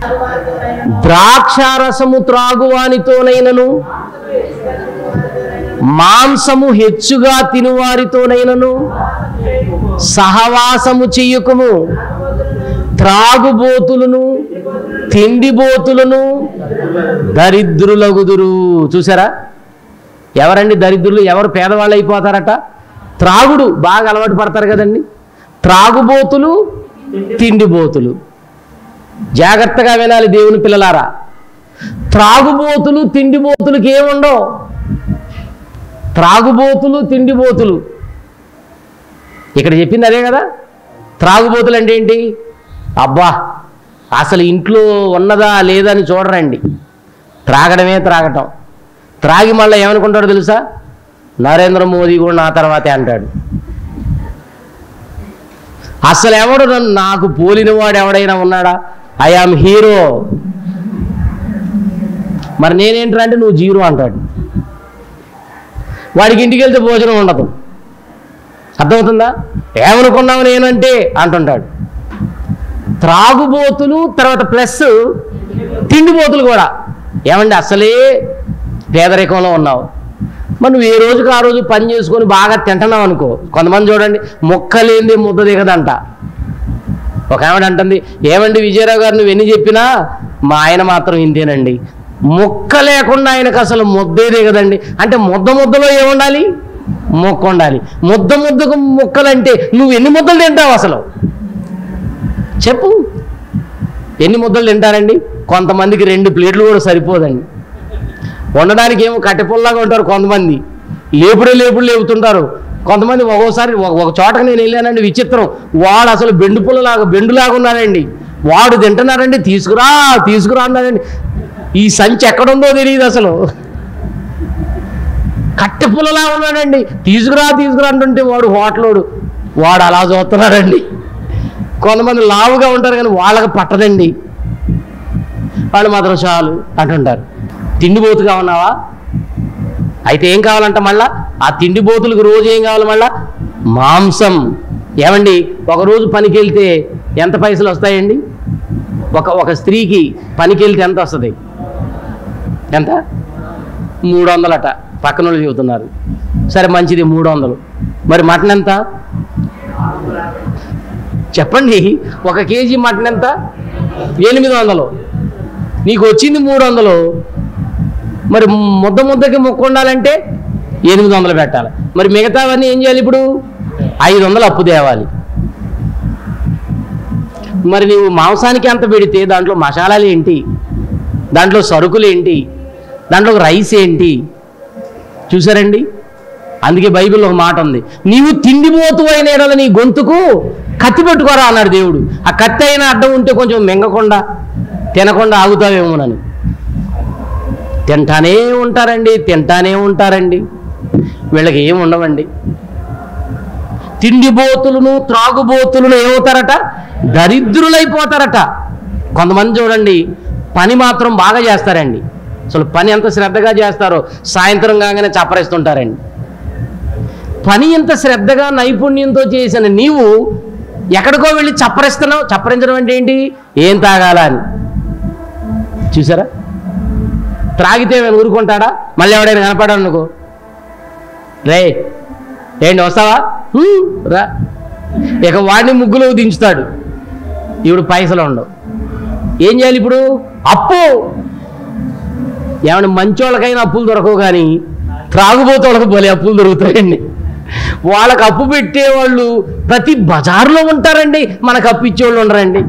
ద్రాక్షారసము త్రాగువానితోనైనను మాంసము హెచ్చుగా తినువారితోనైనను సహవాసము చెయ్యకుము త్రాగుబోతులను తిండిబోతులను దరిద్రులగుదురు చూసారా ఎవరండి దరిద్రులు ఎవరు పేదవాళ్ళు అయిపోతారట త్రాగుడు బాగా అలవాటు పడతారు కదండి త్రాగుబోతులు తిండిబోతులు జాగ్రత్తగా వినాలి దేవుని పిల్లలారా త్రాగుబోతులు తిండిబోతులకి ఏముండవు త్రాగుబోతులు తిండిబోతులు ఇక్కడ చెప్పింది అదే కదా త్రాగుబోతులు అంటే ఏంటి అబ్బా అసలు ఇంట్లో ఉన్నదా లేదా అని చూడరండి త్రాగడమే త్రాగటం త్రాగి మళ్ళీ ఏమనుకుంటాడో తెలుసా నరేంద్ర మోదీ కూడా నా తర్వాతే అంటాడు అసలు ఎవడు నన్ను నాకు పోలిన వాడు ఎవడైనా ఉన్నాడా ఐ ఆమ్ హీరో మరి నేనేంట్రా అంటే నువ్వు జీరో అంటాడు వాడికి ఇంటికి వెళ్తే భోజనం ఉండదు అర్థమవుతుందా ఏమనుకున్నావు నేనంటే అంటుంటాడు త్రాగుబోతులు తర్వాత ప్లస్ తిండిబోతులు కూడా ఏమండి అసలే పేదరికంలో ఉన్నావు మరి నువ్వు ఏ రోజుకి ఆ రోజు పని చేసుకొని బాగా తింటున్నావు అనుకో కొంతమంది చూడండి మొక్కలేంది ముద్ద దిగదంట ఒక ఆవిడ అంటుంది ఏమండి విజయరావు గారు నువ్వు ఎన్ని చెప్పినా మా ఆయన మాత్రం ఇంతేనండి ముక్క లేకుండా ఆయనకు అసలు ముద్దే దిగదండి అంటే ముద్ద ముద్దలో ఏముండాలి మొక్క ఉండాలి ముద్ద ముద్దకు ముక్కలంటే నువ్వు ఎన్ని ముద్దలు తింటావు అసలు చెప్పు ఎన్ని ముద్దలు తింటారండి కొంతమందికి రెండు ప్లేట్లు కూడా సరిపోదండి వండడానికి ఏమో కట్టెపుల్లాగా ఉంటారు కొంతమంది లేపుడే లేపుడు లేపుతుంటారు కొంతమంది ఒక్కోసారి ఒక ఒక చోటకి నేను వెళ్ళానండి విచిత్రం వాడు అసలు బెండు పుల్లలాగా బెండులాగా ఉన్నాడండి వాడు తింటున్నాడండి తీసుకురా తీసుకురా అన్నాడండి ఈ సంచి ఎక్కడుందో తెలియదు అసలు కట్టె పుల్లలా ఉన్నాడండి తీసుకురా తీసుకురా అంటుంటే వాడు హోటలోడు వాడు అలా చూస్తున్నాడండి కొంతమంది లావుగా ఉంటారు కానీ వాళ్ళకి పట్టదండి వాళ్ళు మాత్రం చాలు అంటుంటారు తిండిపోతుగా ఉన్నావా అయితే ఏం కావాలంట మళ్ళా ఆ తిండిపోతులకు రోజు ఏం కావాలి మళ్ళా మాంసం ఏమండి ఒక రోజు పనికి వెళ్తే ఎంత పైసలు వస్తాయండి ఒక ఒక స్త్రీకి పనికి వెళ్తే ఎంత వస్తుంది ఎంత మూడు వందలట పక్కన వాళ్ళు చెబుతున్నారు సరే మంచిది మూడు వందలు మరి మటన్ ఎంత చెప్పండి ఒక కేజీ మటన్ ఎంత ఎనిమిది వందలు నీకు వచ్చింది మూడు వందలు మరి ముద్ద ముద్దకి మొక్క ఉండాలంటే ఎనిమిది వందలు పెట్టాలి మరి మిగతావన్నీ ఏం చేయాలి ఇప్పుడు ఐదు వందలు అప్పు తేవాలి మరి నీవు మాంసానికి ఎంత పెడితే దాంట్లో మసాలాలు ఏంటి దాంట్లో సరుకులు ఏంటి దాంట్లో రైస్ ఏంటి చూసారండి అందుకే బైబిల్లో ఒక మాట ఉంది నీవు తిండిపోతు అయిన ఎడల నీ గొంతుకు కత్తి పెట్టుకోరా అన్నాడు దేవుడు ఆ కత్తి అయిన అడ్డం ఉంటే కొంచెం మెంగకుండా తినకుండా ఆగుతావేమోనని తింటానే ఉంటారండి తింటానే ఉంటారండి వీళ్ళకి ఏం ఉండవండి తిండిబోతులను త్రాగుబోతులను ఏమవుతారట దరిద్రులైపోతారట కొంతమంది చూడండి పని మాత్రం బాగా చేస్తారండి అసలు పని ఎంత శ్రద్ధగా చేస్తారో సాయంత్రం కాగానే చప్పరిస్తుంటారండి పని ఎంత శ్రద్ధగా నైపుణ్యంతో చేసిన నీవు ఎక్కడికో వెళ్ళి చప్పరిస్తున్నావు చప్పరించడం అంటే ఏంటి ఏం తాగాల అని చూసారా త్రాగితే ఏమైనా ఊరుకుంటాడా మళ్ళీ ఎవడైనా కనపడాడు అనుకో రే ఏంటి వస్తావా "హ్మ్, రా ఇక వాడిని ముగ్గులో దించుతాడు ఇప్పుడు పైసలు ఉండవు ఏం చేయాలి ఇప్పుడు అప్పు ఏమైనా మంచోళ్ళకైనా అప్పులు దొరకవు కానీ త్రాగుబోతోళ్ళకి భలే అప్పులు దొరుకుతాయండి వాళ్ళకి అప్పు పెట్టేవాళ్ళు ప్రతి బజార్లో ఉంటారండి మనకు అప్పు ఇచ్చేవాళ్ళు ఉండరండి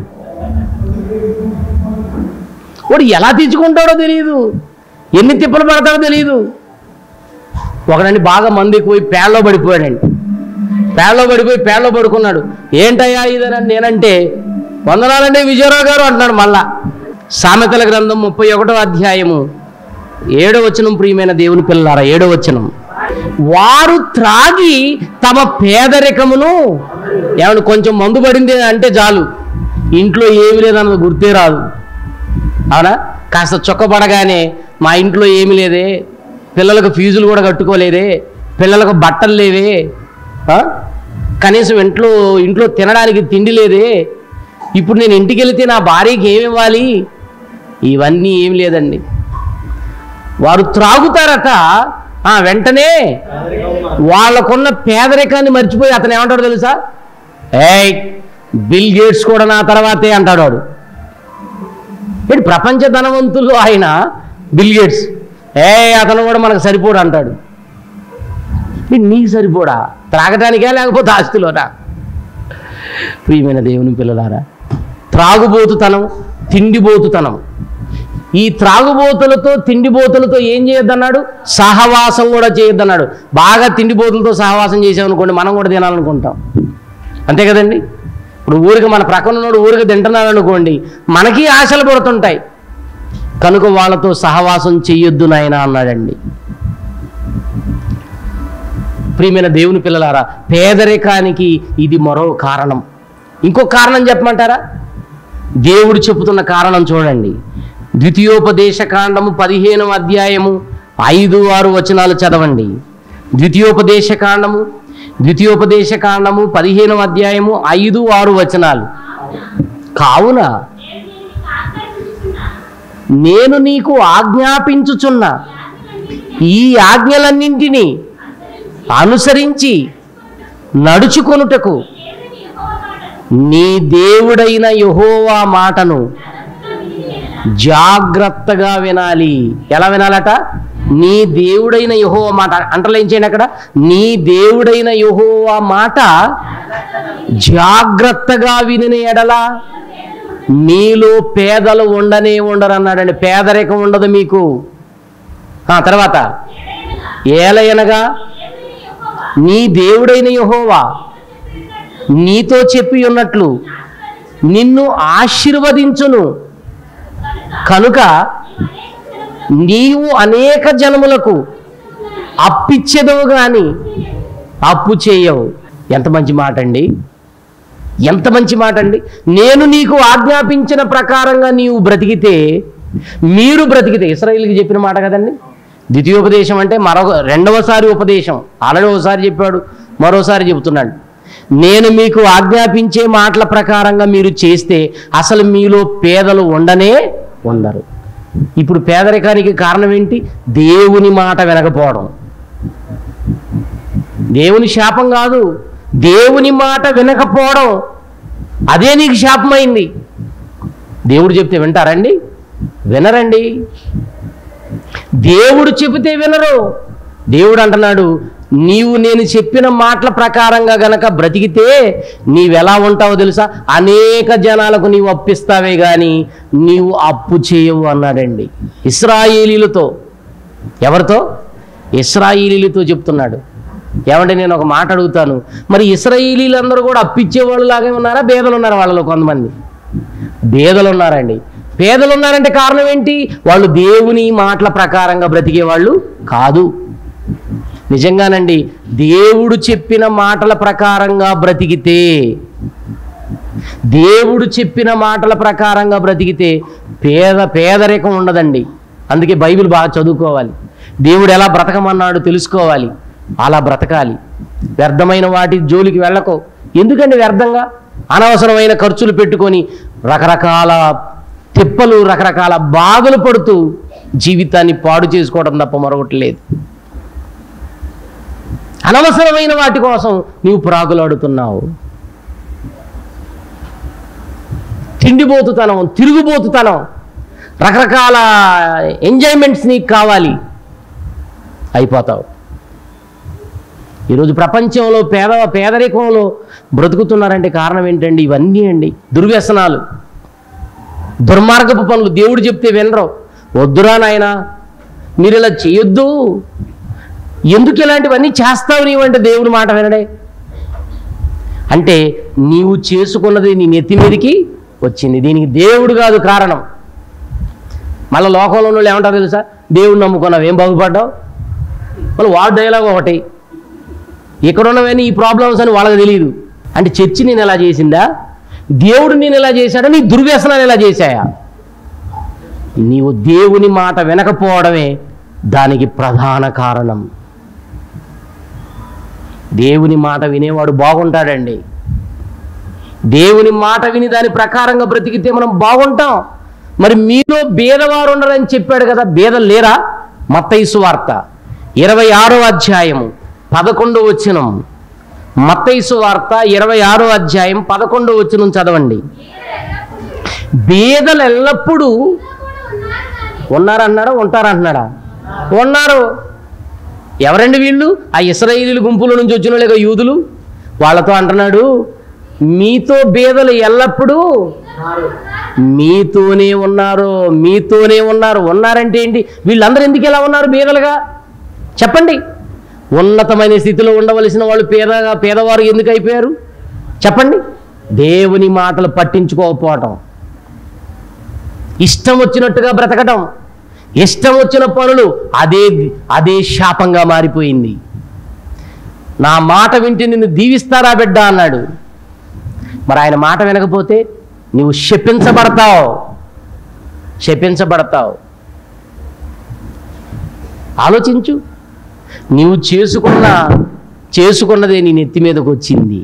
వాడు ఎలా తెచ్చుకుంటాడో తెలియదు ఎన్ని తిప్పలు పడతాడో తెలియదు ఒకడండి బాగా మంది ఎక్కువై పేడలో పడిపోయాడండి పేడలో పడిపోయి పేడలో పడుకున్నాడు ఏంటయ్యా ఇదని నేనంటే వందనాలండి విజయరావు గారు అంటున్నాడు మళ్ళా సామెతల గ్రంథం ముప్పై ఒకటో అధ్యాయము ఏడో వచనం ప్రియమైన దేవుని పిల్లలారా ఏడో వచనం వారు త్రాగి తమ పేదరికమును ఏమన్నా కొంచెం మందు పడింది అంటే చాలు ఇంట్లో ఏమి లేదన్నది గుర్తే రాదు అవునా కాస్త చొక్కబడగానే మా ఇంట్లో ఏమీ లేదే పిల్లలకు ఫీజులు కూడా కట్టుకోలేదే పిల్లలకు బట్టలు లేవే ఆ? కనీసం ఇంట్లో ఇంట్లో తినడానికి తిండి లేదే ఇప్పుడు నేను ఇంటికి వెళితే నా భార్యకి ఏమి ఇవ్వాలి ఇవన్నీ ఏమి లేదండి వారు త్రాగుతారట ఆ వెంటనే వాళ్ళకున్న పేదరికాన్ని మర్చిపోయి అతను ఏమంటాడు తెలుసా ఏయ్ బిల్ గేట్స్ కూడా నా తర్వాతే అంటాడు వాడు ఏంటి ప్రపంచ ధనవంతులు ఆయన బిల్ గేట్స్ ఏ అతను కూడా మనకు సరిపోడు అంటాడు ఏంటి నీకు సరిపోడా త్రాగటానికే లేకపోతే ఆస్తిలోనా ప్రియమైన దేవుని పిల్లలారా త్రాగుబోతుతనం తిండిబోతుతనం ఈ త్రాగుబోతులతో తిండిబోతులతో ఏం చేయొద్దన్నాడు సహవాసం కూడా చేయొద్దన్నాడు బాగా తిండిబోతులతో సహవాసం చేసామనుకోండి మనం కూడా తినాలనుకుంటాం అంతే కదండి ఇప్పుడు ఊరికి మన ప్రక్కన ఉన్నోడు ఊరికి తింటున్నాడు అనుకోండి మనకి ఆశలు పడుతుంటాయి కనుక వాళ్ళతో సహవాసం చెయ్యొద్దు నాయన అన్నాడండి ప్రియమైన దేవుని పిల్లలారా పేదరికానికి ఇది మరో కారణం ఇంకో కారణం చెప్పమంటారా దేవుడు చెబుతున్న కారణం చూడండి ద్వితీయోపదేశ కాండము పదిహేనవ అధ్యాయము ఐదు ఆరు వచనాలు చదవండి ద్వితీయోపదేశ కాండము ద్వితీయోపదేశ కాండము పదిహేనవ అధ్యాయము ఐదు ఆరు వచనాలు కావున నేను నీకు ఆజ్ఞాపించుచున్న ఈ ఆజ్ఞలన్నింటినీ అనుసరించి నడుచుకొనుటకు నీ దేవుడైన యహోవా మాటను జాగ్రత్తగా వినాలి ఎలా వినాలట నీ దేవుడైన యహోవా మాట అంటలేం చేయండి అక్కడ నీ దేవుడైన యహోవా మాట జాగ్రత్తగా విని ఎడలా నీలో పేదలు ఉండనే ఉండరు అన్నాడండి పేదరికం ఉండదు మీకు ఆ తర్వాత ఏలయనగా నీ దేవుడైన యహోవా నీతో చెప్పి ఉన్నట్లు నిన్ను ఆశీర్వదించును కనుక నీవు అనేక జనములకు అప్పిచ్చెదవు గాని అప్పు చేయవు ఎంత మంచి మాట అండి ఎంత మంచి మాట అండి నేను నీకు ఆజ్ఞాపించిన ప్రకారంగా నీవు బ్రతికితే మీరు బ్రతికితే ఇస్రాయిల్కి చెప్పిన మాట కదండి ద్వితీయోపదేశం అంటే మరొక రెండవసారి ఉపదేశం ఆల్రెడీ ఒకసారి చెప్పాడు మరోసారి చెబుతున్నాడు నేను మీకు ఆజ్ఞాపించే మాటల ప్రకారంగా మీరు చేస్తే అసలు మీలో పేదలు ఉండనే ఉండరు ఇప్పుడు పేదరికానికి కారణం ఏంటి దేవుని మాట వినకపోవడం దేవుని శాపం కాదు దేవుని మాట వినకపోవడం అదే నీకు శాపమైంది దేవుడు చెప్తే వింటారండి వినరండి దేవుడు చెబితే వినరు దేవుడు అంటున్నాడు నీవు నేను చెప్పిన మాటల ప్రకారంగా గనక బ్రతికితే నీవెలా ఉంటావో తెలుసా అనేక జనాలకు నీవు అప్పిస్తావే కానీ నీవు అప్పు చేయవు అన్నాడండి ఇస్రాయేలీలతో ఎవరితో ఇస్రాయేలీలతో చెప్తున్నాడు ఏమంటే నేను ఒక మాట అడుగుతాను మరి ఇస్రాయేలీలందరూ కూడా అప్పిచ్చేవాళ్ళు లాగే ఉన్నారా బేదలు ఉన్నారా వాళ్ళలో కొంతమంది బేదలు ఉన్నారండి పేదలు ఉన్నారంటే కారణం ఏంటి వాళ్ళు దేవుని మాటల ప్రకారంగా బ్రతికే వాళ్ళు కాదు నిజంగానండి దేవుడు చెప్పిన మాటల ప్రకారంగా బ్రతికితే దేవుడు చెప్పిన మాటల ప్రకారంగా బ్రతికితే పేద పేదరికం ఉండదండి అందుకే బైబిల్ బాగా చదువుకోవాలి దేవుడు ఎలా బ్రతకమన్నాడు తెలుసుకోవాలి అలా బ్రతకాలి వ్యర్థమైన వాటి జోలికి వెళ్ళకో ఎందుకండి వ్యర్థంగా అనవసరమైన ఖర్చులు పెట్టుకొని రకరకాల తిప్పలు రకరకాల బాధలు పడుతూ జీవితాన్ని పాడు చేసుకోవడం తప్ప మరొకటి లేదు అనవసరమైన వాటి కోసం నీవు ప్రాగులాడుతున్నావు తిండిపోతుతనం తిరుగుబోతుతనం రకరకాల ఎంజాయ్మెంట్స్ నీకు కావాలి అయిపోతావు ఈరోజు ప్రపంచంలో పేద పేదరికంలో బ్రతుకుతున్నారంటే కారణం ఏంటండి ఇవన్నీ అండి దుర్వ్యసనాలు దుర్మార్గపు పనులు దేవుడు చెప్తే వినరు వద్దురా నాయన మీరు ఇలా చేయొద్దు ఎందుకు ఇలాంటివన్నీ చేస్తావు నీవంటే దేవుని మాట వినడే అంటే నీవు చేసుకున్నది నీ నెత్తి మీదకి వచ్చింది దీనికి దేవుడు కాదు కారణం మళ్ళీ లోకంలో ఉన్న వాళ్ళు ఏమంటారు తెలుసా దేవుడు నమ్ముకున్నావు ఏం బాగుపడ్డావు మళ్ళీ వాడు డైలాగ్ ఒకటి ఇక్కడ ఉన్నవన్నీ ఈ ప్రాబ్లమ్స్ అని వాళ్ళకి తెలియదు అంటే చర్చి నేను ఎలా చేసిందా దేవుడు నేను ఎలా చేశాడా నీ దుర్వ్యసనాలు ఎలా చేశాయా నీవు దేవుని మాట వినకపోవడమే దానికి ప్రధాన కారణం దేవుని మాట వినేవాడు బాగుంటాడండి దేవుని మాట విని దాని ప్రకారంగా బ్రతికితే మనం బాగుంటాం మరి మీలో బేదవారు ఉండరని చెప్పాడు కదా బేదలు లేరా మత్తైసు వార్త ఇరవై ఆరో అధ్యాయము పదకొండో వచనం మత్తైసు వార్త ఇరవై ఆరో అధ్యాయం పదకొండో వచనం చదవండి బీదలు ఎల్లప్పుడూ ఉన్నారన్నాడా ఉంటారంటున్నాడా ఉన్నారు ఎవరండి వీళ్ళు ఆ ఇస్రాయేలీల గుంపుల నుంచి వచ్చిన వాళ్ళే కదా యూదులు వాళ్ళతో అంటున్నాడు మీతో బీదలు ఎల్లప్పుడూ మీతోనే ఉన్నారు మీతోనే ఉన్నారు ఉన్నారంటే ఏంటి వీళ్ళందరూ ఎందుకు ఎలా ఉన్నారు బీదలుగా చెప్పండి ఉన్నతమైన స్థితిలో ఉండవలసిన వాళ్ళు పేదగా పేదవారు ఎందుకు అయిపోయారు చెప్పండి దేవుని మాటలు పట్టించుకోకపోవటం ఇష్టం వచ్చినట్టుగా బ్రతకటం ఇష్టం వచ్చిన పనులు అదే అదే శాపంగా మారిపోయింది నా మాట వింటే నిన్ను దీవిస్తారా బిడ్డ అన్నాడు మరి ఆయన మాట వినకపోతే నువ్వు శపించబడతావు శపించబడతావు ఆలోచించు నీవు చేసుకున్న చేసుకున్నదే నీ నెత్తి మీదకు వచ్చింది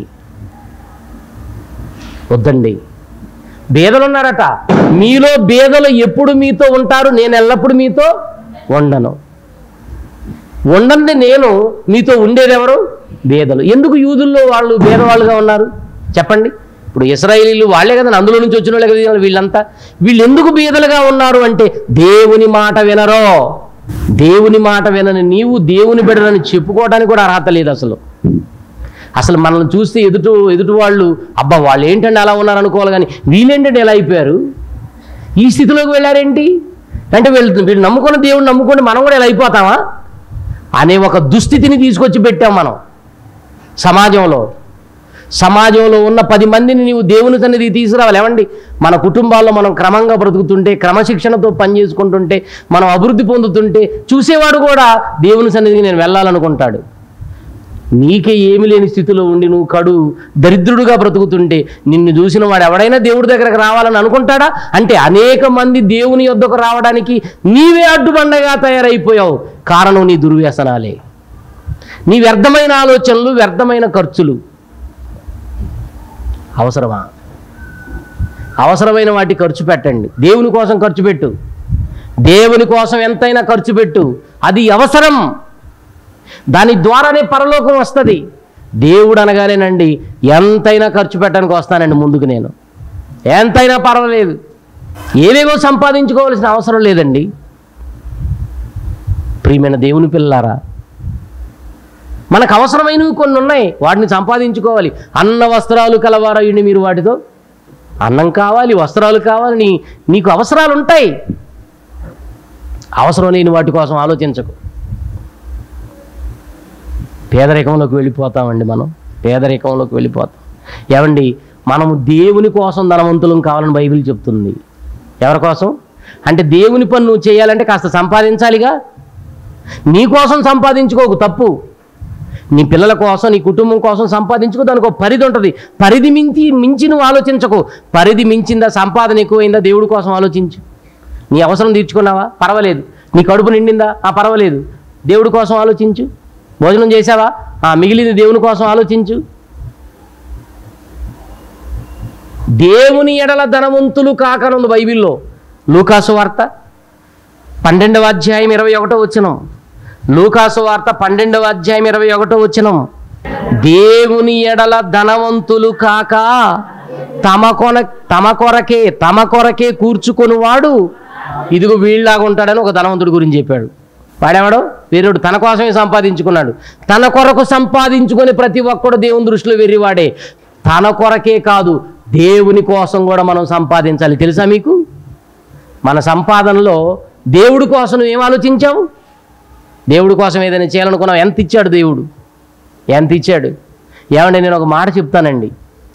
వద్దండి బేదలు ఉన్నారట మీలో బేదలు ఎప్పుడు మీతో ఉంటారు నేను ఎల్లప్పుడు మీతో ఉండను ఉండండి నేను మీతో ఉండేది ఎవరు బేదలు ఎందుకు యూదుల్లో వాళ్ళు బేదవాళ్ళుగా ఉన్నారు చెప్పండి ఇప్పుడు ఇస్రాయేలీలు వాళ్ళే కదా అందులో నుంచి వచ్చిన వాళ్ళే కదా వీళ్ళంతా వీళ్ళు ఎందుకు బీదలుగా ఉన్నారు అంటే దేవుని మాట వినరో దేవుని మాట వినని నీవు దేవుని బిడ్డలని చెప్పుకోవడానికి కూడా అర్హత లేదు అసలు అసలు మనల్ని చూస్తే ఎదుటి ఎదుటి వాళ్ళు అబ్బా వాళ్ళు ఏంటంటే అలా ఉన్నారు అనుకోవాలి కానీ వీళ్ళేంటంటే ఎలా అయిపోయారు ఈ స్థితిలోకి వెళ్ళారేంటి అంటే వీళ్ళు వీళ్ళు నమ్ముకున్న దేవుడిని నమ్ముకొని మనం కూడా ఇలా అయిపోతామా అనే ఒక దుస్థితిని తీసుకొచ్చి పెట్టాం మనం సమాజంలో సమాజంలో ఉన్న పది మందిని నీవు దేవుని సన్నిధికి తీసుకురావాలి ఏమండి మన కుటుంబాల్లో మనం క్రమంగా బ్రతుకుతుంటే క్రమశిక్షణతో పని చేసుకుంటుంటే మనం అభివృద్ధి పొందుతుంటే చూసేవాడు కూడా దేవుని సన్నిధికి నేను వెళ్ళాలనుకుంటాడు నీకే ఏమి లేని స్థితిలో ఉండి నువ్వు కడు దరిద్రుడుగా బ్రతుకుతుంటే నిన్ను చూసిన వాడు ఎవడైనా దేవుడి దగ్గరకు రావాలని అనుకుంటాడా అంటే అనేక మంది దేవుని యొద్దకు రావడానికి నీవే అడ్డుబండగా తయారైపోయావు కారణం నీ దుర్వ్యసనాలే నీ వ్యర్థమైన ఆలోచనలు వ్యర్థమైన ఖర్చులు అవసరమా అవసరమైన వాటి ఖర్చు పెట్టండి దేవుని కోసం ఖర్చు పెట్టు దేవుని కోసం ఎంతైనా ఖర్చు పెట్టు అది అవసరం దాని ద్వారానే పరలోకం వస్తుంది దేవుడు అనగానేనండి ఎంతైనా ఖర్చు పెట్టడానికి వస్తానండి ముందుకు నేను ఎంతైనా పర్వాలేదు ఏవేవో సంపాదించుకోవాల్సిన అవసరం లేదండి ప్రియమైన దేవుని పిల్లారా మనకు అవసరమైనవి కొన్ని ఉన్నాయి వాటిని సంపాదించుకోవాలి అన్న వస్త్రాలు కలవారయ్యండి మీరు వాటితో అన్నం కావాలి వస్త్రాలు కావాలి నీ నీకు అవసరాలు ఉంటాయి అవసరం లేని వాటి కోసం ఆలోచించకు పేదరికంలోకి వెళ్ళిపోతామండి మనం పేదరికంలోకి వెళ్ళిపోతాం ఏమండి మనము దేవుని కోసం ధనవంతులం కావాలని బైబిల్ చెప్తుంది ఎవరి కోసం అంటే దేవుని పని నువ్వు చేయాలంటే కాస్త సంపాదించాలిగా నీ కోసం సంపాదించుకోకు తప్పు నీ పిల్లల కోసం నీ కుటుంబం కోసం సంపాదించుకో దానికి ఒక పరిధి ఉంటుంది పరిధి మించి మించి నువ్వు ఆలోచించకు పరిధి మించిందా సంపాదన ఎక్కువైందా దేవుడి కోసం ఆలోచించు నీ అవసరం తీర్చుకున్నావా పర్వాలేదు నీ కడుపు నిండిందా ఆ పర్వాలేదు దేవుడి కోసం ఆలోచించు భోజనం చేసావా ఆ మిగిలింది దేవుని కోసం ఆలోచించు దేవుని ఎడల ధనవంతులు కాకనుంది బైబిల్లో లూకాసు వార్త పన్నెండవ అధ్యాయం ఇరవై ఒకటో వచ్చినం లూకాసు వార్త పన్నెండవ అధ్యాయం ఇరవై ఒకటో వచ్చినం దేవుని ఎడల ధనవంతులు కాక తమ కొన తమ కొరకే తమ కొరకే కూర్చుకొనివాడు ఇదిగో వీళ్ళలాగా ఉంటాడని ఒక ధనవంతుడి గురించి చెప్పాడు వాడేవాడు వేరేడు తన కోసమే సంపాదించుకున్నాడు తన కొరకు సంపాదించుకొని ప్రతి ఒక్కడు దేవుని దృష్టిలో వెర్రివాడే తన కొరకే కాదు దేవుని కోసం కూడా మనం సంపాదించాలి తెలుసా మీకు మన సంపాదనలో దేవుడి కోసం నువ్వు ఏం ఆలోచించావు దేవుడి కోసం ఏదైనా చేయాలనుకున్నావు ఎంత ఇచ్చాడు దేవుడు ఎంత ఇచ్చాడు ఏమంటే నేను ఒక మాట చెప్తానండి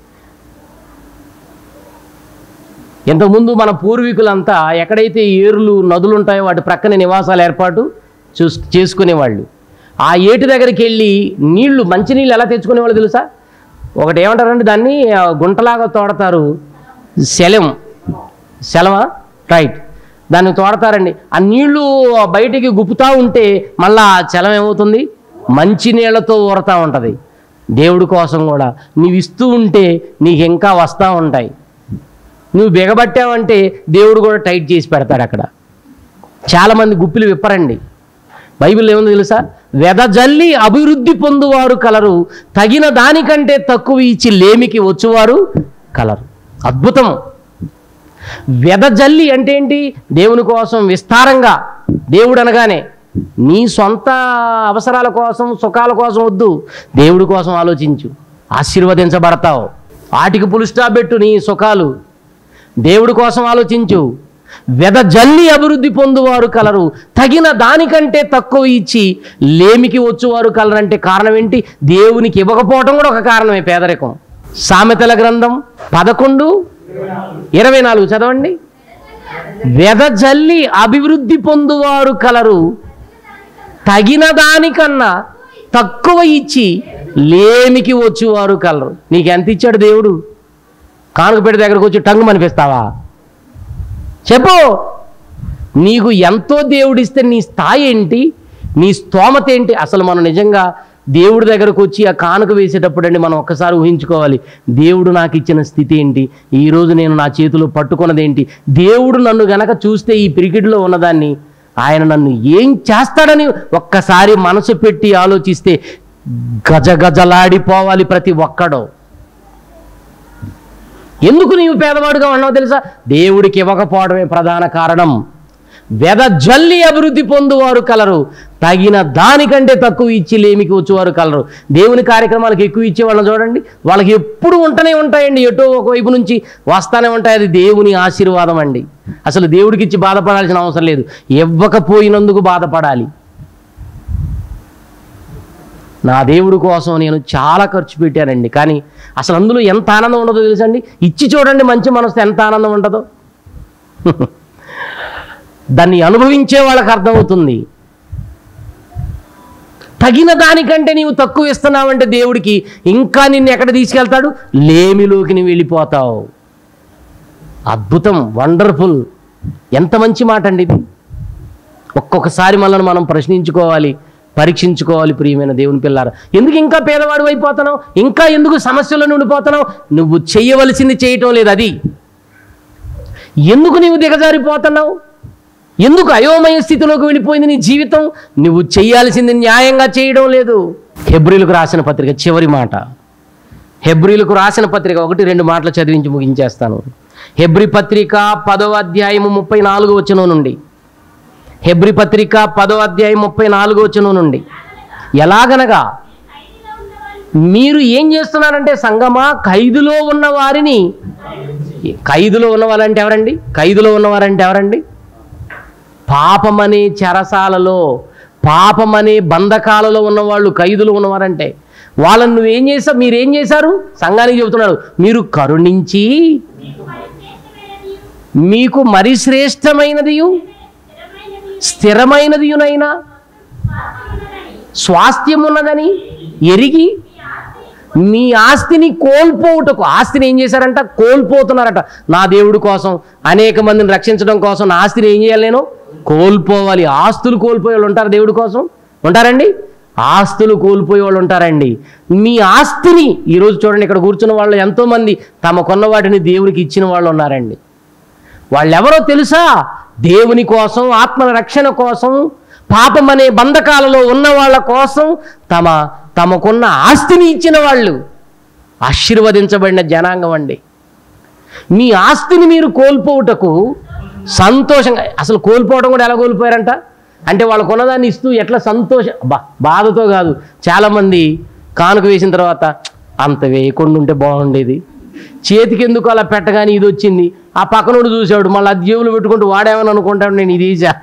ఇంతకుముందు మన పూర్వీకులంతా ఎక్కడైతే ఏరులు నదులు ఉంటాయో వాటి ప్రక్కన నివాసాలు ఏర్పాటు చూస్ చేసుకునేవాళ్ళు ఆ ఏటి దగ్గరికి వెళ్ళి నీళ్లు మంచినీళ్ళు ఎలా తెచ్చుకునేవాళ్ళు తెలుసా ఒకటి ఏమంటారంటే దాన్ని ఆ, గుంటలాగా తోడతారు శలం శలమా రైట్ దాన్ని తోడతారండి ఆ నీళ్లు బయటికి గుప్పుతూ ఉంటే మళ్ళా ఆ చలం ఏమవుతుంది మంచి నీళ్లతో ఊరతా ఉంటుంది దేవుడి కోసం కూడా నీవు ఇస్తూ ఉంటే నీకు ఇంకా వస్తూ ఉంటాయి నువ్వు బిగబట్టావంటే దేవుడు కూడా టైట్ చేసి పెడతాడు అక్కడ చాలామంది గుప్పిలు విప్పరండి బైబిల్ ఏముంది తెలుసా వెదజల్లి అభివృద్ధి పొందువారు కలరు తగిన దానికంటే తక్కువ ఇచ్చి లేమికి వచ్చువారు కలరు అద్భుతం వెదజల్లి అంటే ఏంటి దేవుని కోసం విస్తారంగా దేవుడు అనగానే నీ సొంత అవసరాల కోసం సుఖాల కోసం వద్దు దేవుడి కోసం ఆలోచించు ఆశీర్వదించబడతావు వాటికి పులు స్టాప్ పెట్టు నీ సుఖాలు దేవుడి కోసం ఆలోచించు వెదజల్లి అభివృద్ధి పొందువారు కలరు తగిన దానికంటే తక్కువ ఇచ్చి లేమికి వచ్చువారు కలరంటే కారణం ఏంటి దేవునికి ఇవ్వకపోవటం కూడా ఒక కారణమే పేదరికం సామెతల గ్రంథం పదకొండు ఇరవై నాలుగు చదవండి వెదజల్లి అభివృద్ధి పొందువారు కలరు తగిన దానికన్నా తక్కువ ఇచ్చి లేమికి వచ్చేవారు కలరు నీకు ఎంత ఇచ్చాడు దేవుడు కానుకపేట దగ్గరకు వచ్చి టంగు మనిపిస్తావా చెప్పు నీకు ఎంతో దేవుడిస్తే నీ స్థాయి ఏంటి నీ స్తోమత ఏంటి అసలు మనం నిజంగా దేవుడి దగ్గరకు వచ్చి ఆ కానుక వేసేటప్పుడు అండి మనం ఒక్కసారి ఊహించుకోవాలి దేవుడు నాకు ఇచ్చిన స్థితి ఏంటి ఈరోజు నేను నా చేతిలో పట్టుకున్నది ఏంటి దేవుడు నన్ను గనక చూస్తే ఈ పిరికిడిలో ఉన్నదాన్ని ఆయన నన్ను ఏం చేస్తాడని ఒక్కసారి మనసు పెట్టి ఆలోచిస్తే గజగజలాడిపోవాలి ప్రతి ఒక్కడో ఎందుకు నీవు పేదవాడుగా ఉన్నావు తెలుసా దేవుడికి ఇవ్వకపోవడమే ప్రధాన కారణం వెదజల్లి అభివృద్ధి పొందువారు కలరు తగిన దానికంటే తక్కువ ఇచ్చి లేమికి వచ్చేవారు కలరు దేవుని కార్యక్రమాలకు ఎక్కువ ఇచ్చే వాళ్ళని చూడండి వాళ్ళకి ఎప్పుడు ఉంటూనే ఉంటాయండి ఎటో ఒకవైపు నుంచి వస్తానే ఉంటాయి అది దేవుని ఆశీర్వాదం అండి అసలు దేవుడికి ఇచ్చి బాధపడాల్సిన అవసరం లేదు ఇవ్వకపోయినందుకు బాధపడాలి నా దేవుడి కోసం నేను చాలా ఖర్చు పెట్టానండి కానీ అసలు అందులో ఎంత ఆనందం ఉండదో తెలుసండి ఇచ్చి చూడండి మంచి మనసు ఎంత ఆనందం ఉంటుందో దాన్ని అనుభవించే వాళ్ళకి అర్థమవుతుంది తగిన దానికంటే నీవు తక్కువ ఇస్తున్నావంటే దేవుడికి ఇంకా నిన్ను ఎక్కడ తీసుకెళ్తాడు లేమిలోకి నువ్వు వెళ్ళిపోతావు అద్భుతం వండర్ఫుల్ ఎంత మంచి మాట అండి ఇది ఒక్కొక్కసారి మనల్ని మనం ప్రశ్నించుకోవాలి పరీక్షించుకోవాలి ప్రియమైన దేవుని పిల్లారా ఎందుకు ఇంకా పేదవాడు అయిపోతున్నావు ఇంకా ఎందుకు సమస్యల్లో ఉండిపోతున్నావు నువ్వు చేయవలసింది చేయటం లేదు అది ఎందుకు నీవు దిగజారిపోతున్నావు ఎందుకు అయోమయ స్థితిలోకి వెళ్ళిపోయింది నీ జీవితం నువ్వు చేయాల్సింది న్యాయంగా చేయడం లేదు హెబ్రిలకు రాసిన పత్రిక చివరి మాట హెబ్రిలకు రాసిన పత్రిక ఒకటి రెండు మాటలు చదివించి ముగించేస్తాను హెబ్రి పత్రిక పదవ అధ్యాయము ముప్పై నాలుగు వచనం నుండి హెబ్రి పత్రిక పదో అధ్యాయం ముప్పై నాలుగో వచనం నుండి ఎలాగనగా మీరు ఏం చేస్తున్నారంటే సంగమా ఖైదులో ఉన్న వారిని ఖైదులో ఉన్నవారంటే ఎవరండి ఖైదులో ఉన్నవారంటే ఎవరండి పాపమనే చెరసాలలో పాపమనే బంధకాలలో ఉన్నవాళ్ళు ఖైదులు ఉన్నవారంటే వాళ్ళని నువ్వేం చేసావు మీరేం చేశారు సంఘానికి చెబుతున్నాడు మీరు కరుణించి మీకు మరి శ్రేష్టమైనదియు స్థిరమైనదియునైనా స్వాస్థ్యమున్నదని ఎరిగి మీ ఆస్తిని కోల్పోవుటకు ఆస్తిని ఏం చేశారంట కోల్పోతున్నారట నా దేవుడి కోసం అనేక మందిని రక్షించడం కోసం నా ఆస్తిని ఏం చేయాలి నేను కోల్పోవాలి ఆస్తులు కోల్పోయే వాళ్ళు ఉంటారు దేవుడి కోసం ఉంటారండి ఆస్తులు కోల్పోయే వాళ్ళు ఉంటారండి మీ ఆస్తిని ఈరోజు చూడండి ఇక్కడ కూర్చున్న వాళ్ళు ఎంతోమంది తమకున్న వాటిని దేవుడికి ఇచ్చిన వాళ్ళు ఉన్నారండి వాళ్ళెవరో తెలుసా దేవుని కోసం ఆత్మ రక్షణ కోసం పాపం అనే బంధకాలలో ఉన్న వాళ్ళ కోసం తమ తమకున్న ఆస్తిని ఇచ్చిన వాళ్ళు ఆశీర్వదించబడిన జనాంగం అండి మీ ఆస్తిని మీరు కోల్పోవుటకు సంతోషంగా అసలు కోల్పోవడం కూడా ఎలా కోల్పోయారంట అంటే వాళ్ళకు ఉన్నదాన్ని ఇస్తూ ఎట్లా సంతోష బా బాధతో కాదు చాలామంది కానుక వేసిన తర్వాత అంత వేయకుండా ఉంటే బాగుండేది చేతికి ఎందుకు అలా పెట్టగానే ఇది వచ్చింది ఆ పక్కనోడు చూశాడు మళ్ళీ ఆ జేబులు పెట్టుకుంటూ వాడేమని అనుకుంటాడు నేను ఇది ఈజా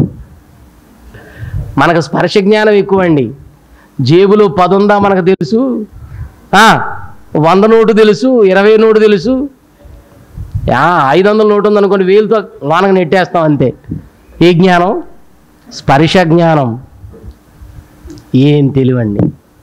మనకు స్పర్శ జ్ఞానం ఎక్కువ అండి జేబులో పది ఉందా మనకు తెలుసు ఆ, వంద నోటు తెలుసు ఇరవై నోటు తెలుసు ఆ, ఐదు వందల నోటు ఉందనుకోండి వేలుతో వానకు నెట్టేస్తాం అంతే ఏ జ్ఞానం స్పర్శ జ్ఞానం ఏం తెలివండి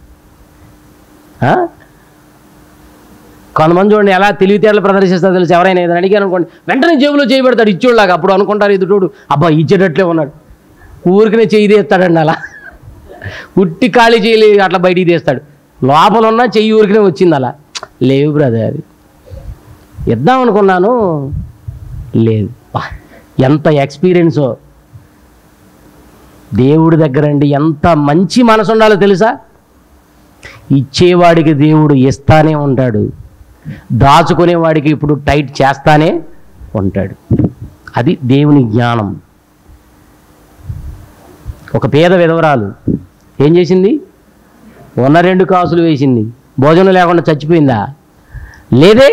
ఆ? కొంతమంది చూడండి ఎలా తెలివితేటలు ప్రదర్శిస్తారో తెలుసు ఎవరైనా ఏదైనా అడిగారు అనుకోండి వెంటనే జేబులో చేయబెడతాడు ఇచ్చోళ్ళలాగా అప్పుడు అనుకుంటారు ఎదుటోడు అబ్బా ఇచ్చేటట్లే ఉన్నాడు ఊరికనే చెయ్యి తీస్తాడండి అలా ఉట్టి ఖాళీ చేయలే అట్లా బయటికి తీస్తాడు లోపల ఉన్న చెయ్యి ఊరికనే వచ్చింది అలా లేవు బ్రదర్ అది ఇద్దాం అనుకున్నాను లేదు బా, ఎంత ఎక్స్పీరియన్సో దేవుడి దగ్గర అండి ఎంత మంచి మనసు ఉండాలో తెలుసా ఇచ్చేవాడికి దేవుడు ఇస్తానే ఉంటాడు దాచుకునేవాడికి ఇప్పుడు టైట్ చేస్తానే ఉంటాడు అది దేవుని జ్ఞానం ఒక పేద విధవరాలు ఏం చేసింది ఉన్న రెండు కాసులు వేసింది భోజనం లేకుండా చచ్చిపోయిందా లేదే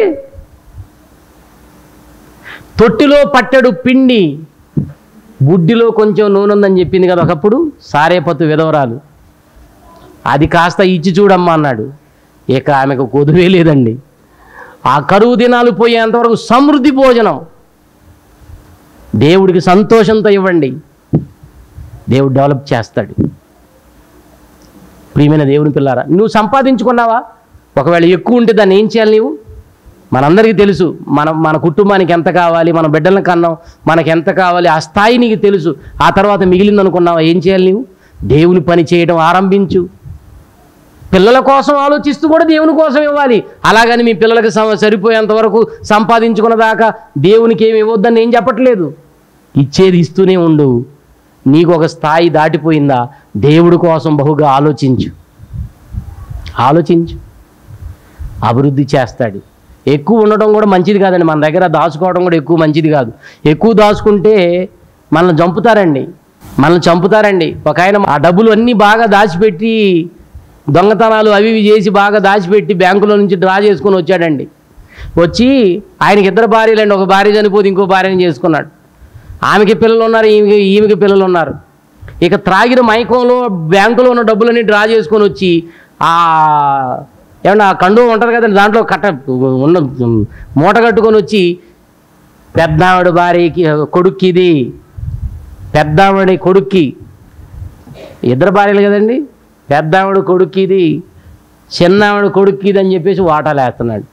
తొట్టిలో పట్టెడు పిండి బుడ్డిలో కొంచెం నూనె ఉందని చెప్పింది కదా ఒకప్పుడు సారేపత్తు విధవరాలు అది కాస్త ఇచ్చి చూడమ్మా అన్నాడు ఇక ఆమెకు కొదువే లేదండి ఆ కరువు దినాలు పోయేంతవరకు సమృద్ధి భోజనం దేవుడికి సంతోషంతో ఇవ్వండి దేవుడు డెవలప్ చేస్తాడు ప్రియమైన దేవుని పిల్లారా నువ్వు సంపాదించుకున్నావా ఒకవేళ ఎక్కువ ఉంటే దాన్ని ఏం చేయాలి నీవు మనందరికీ తెలుసు మన మన కుటుంబానికి ఎంత కావాలి మన బిడ్డలను కన్నాం మనకి ఎంత కావాలి ఆ స్థాయి నీకు తెలుసు ఆ తర్వాత మిగిలింది అనుకున్నావా ఏం చేయాలి నీవు దేవుని పని చేయడం ఆరంభించు పిల్లల కోసం ఆలోచిస్తూ కూడా దేవుని కోసం ఇవ్వాలి అలాగని మీ పిల్లలకు సమ- సరిపోయేంత వరకు సంపాదించుకున్న దాకా దేవునికి ఏమి ఇవ్వద్దని ఏం చెప్పట్లేదు ఇచ్చేది ఇస్తూనే ఉండు నీకు ఒక స్థాయి దాటిపోయిందా దేవుడి కోసం బహుగా ఆలోచించు ఆలోచించు అభివృద్ధి చేస్తాడు ఎక్కువ ఉండడం కూడా మంచిది కాదండి మన దగ్గర దాచుకోవడం కూడా ఎక్కువ మంచిది కాదు ఎక్కువ దాచుకుంటే మనల్ని చంపుతారండి మనల్ని చంపుతారండి ఒక ఆయన ఆ డబ్బులు అన్నీ బాగా దాచిపెట్టి దొంగతనాలు అవి ఇవి చేసి బాగా దాచిపెట్టి బ్యాంకులో నుంచి డ్రా చేసుకొని వచ్చాడండి వచ్చి ఆయనకి ఇద్దరు భార్యలండి ఒక భార్య చనిపోతే ఇంకో భార్యని చేసుకున్నాడు ఆమెకి పిల్లలు ఉన్నారు ఈమెకి ఈమెకి పిల్లలు ఉన్నారు ఇక త్రాగిన మైకంలో బ్యాంకులో ఉన్న డబ్బులన్నీ డ్రా చేసుకొని వచ్చి ఆ ఏమన్నా ఆ కండు ఉంటుంది కదండి దాంట్లో కట్ట ఉన్న మూట కట్టుకొని వచ్చి పెద్దావిడ భార్యకి కొడుక్కి ఇది పెద్దావిడి కొడుక్కి ఇద్దరు భార్యలు కదండి పెద్దావిడ కొడుక్కి ఇది చిన్నావిడ కొడుక్కి ఇది అని చెప్పేసి వాటాలు వేస్తున్నాడు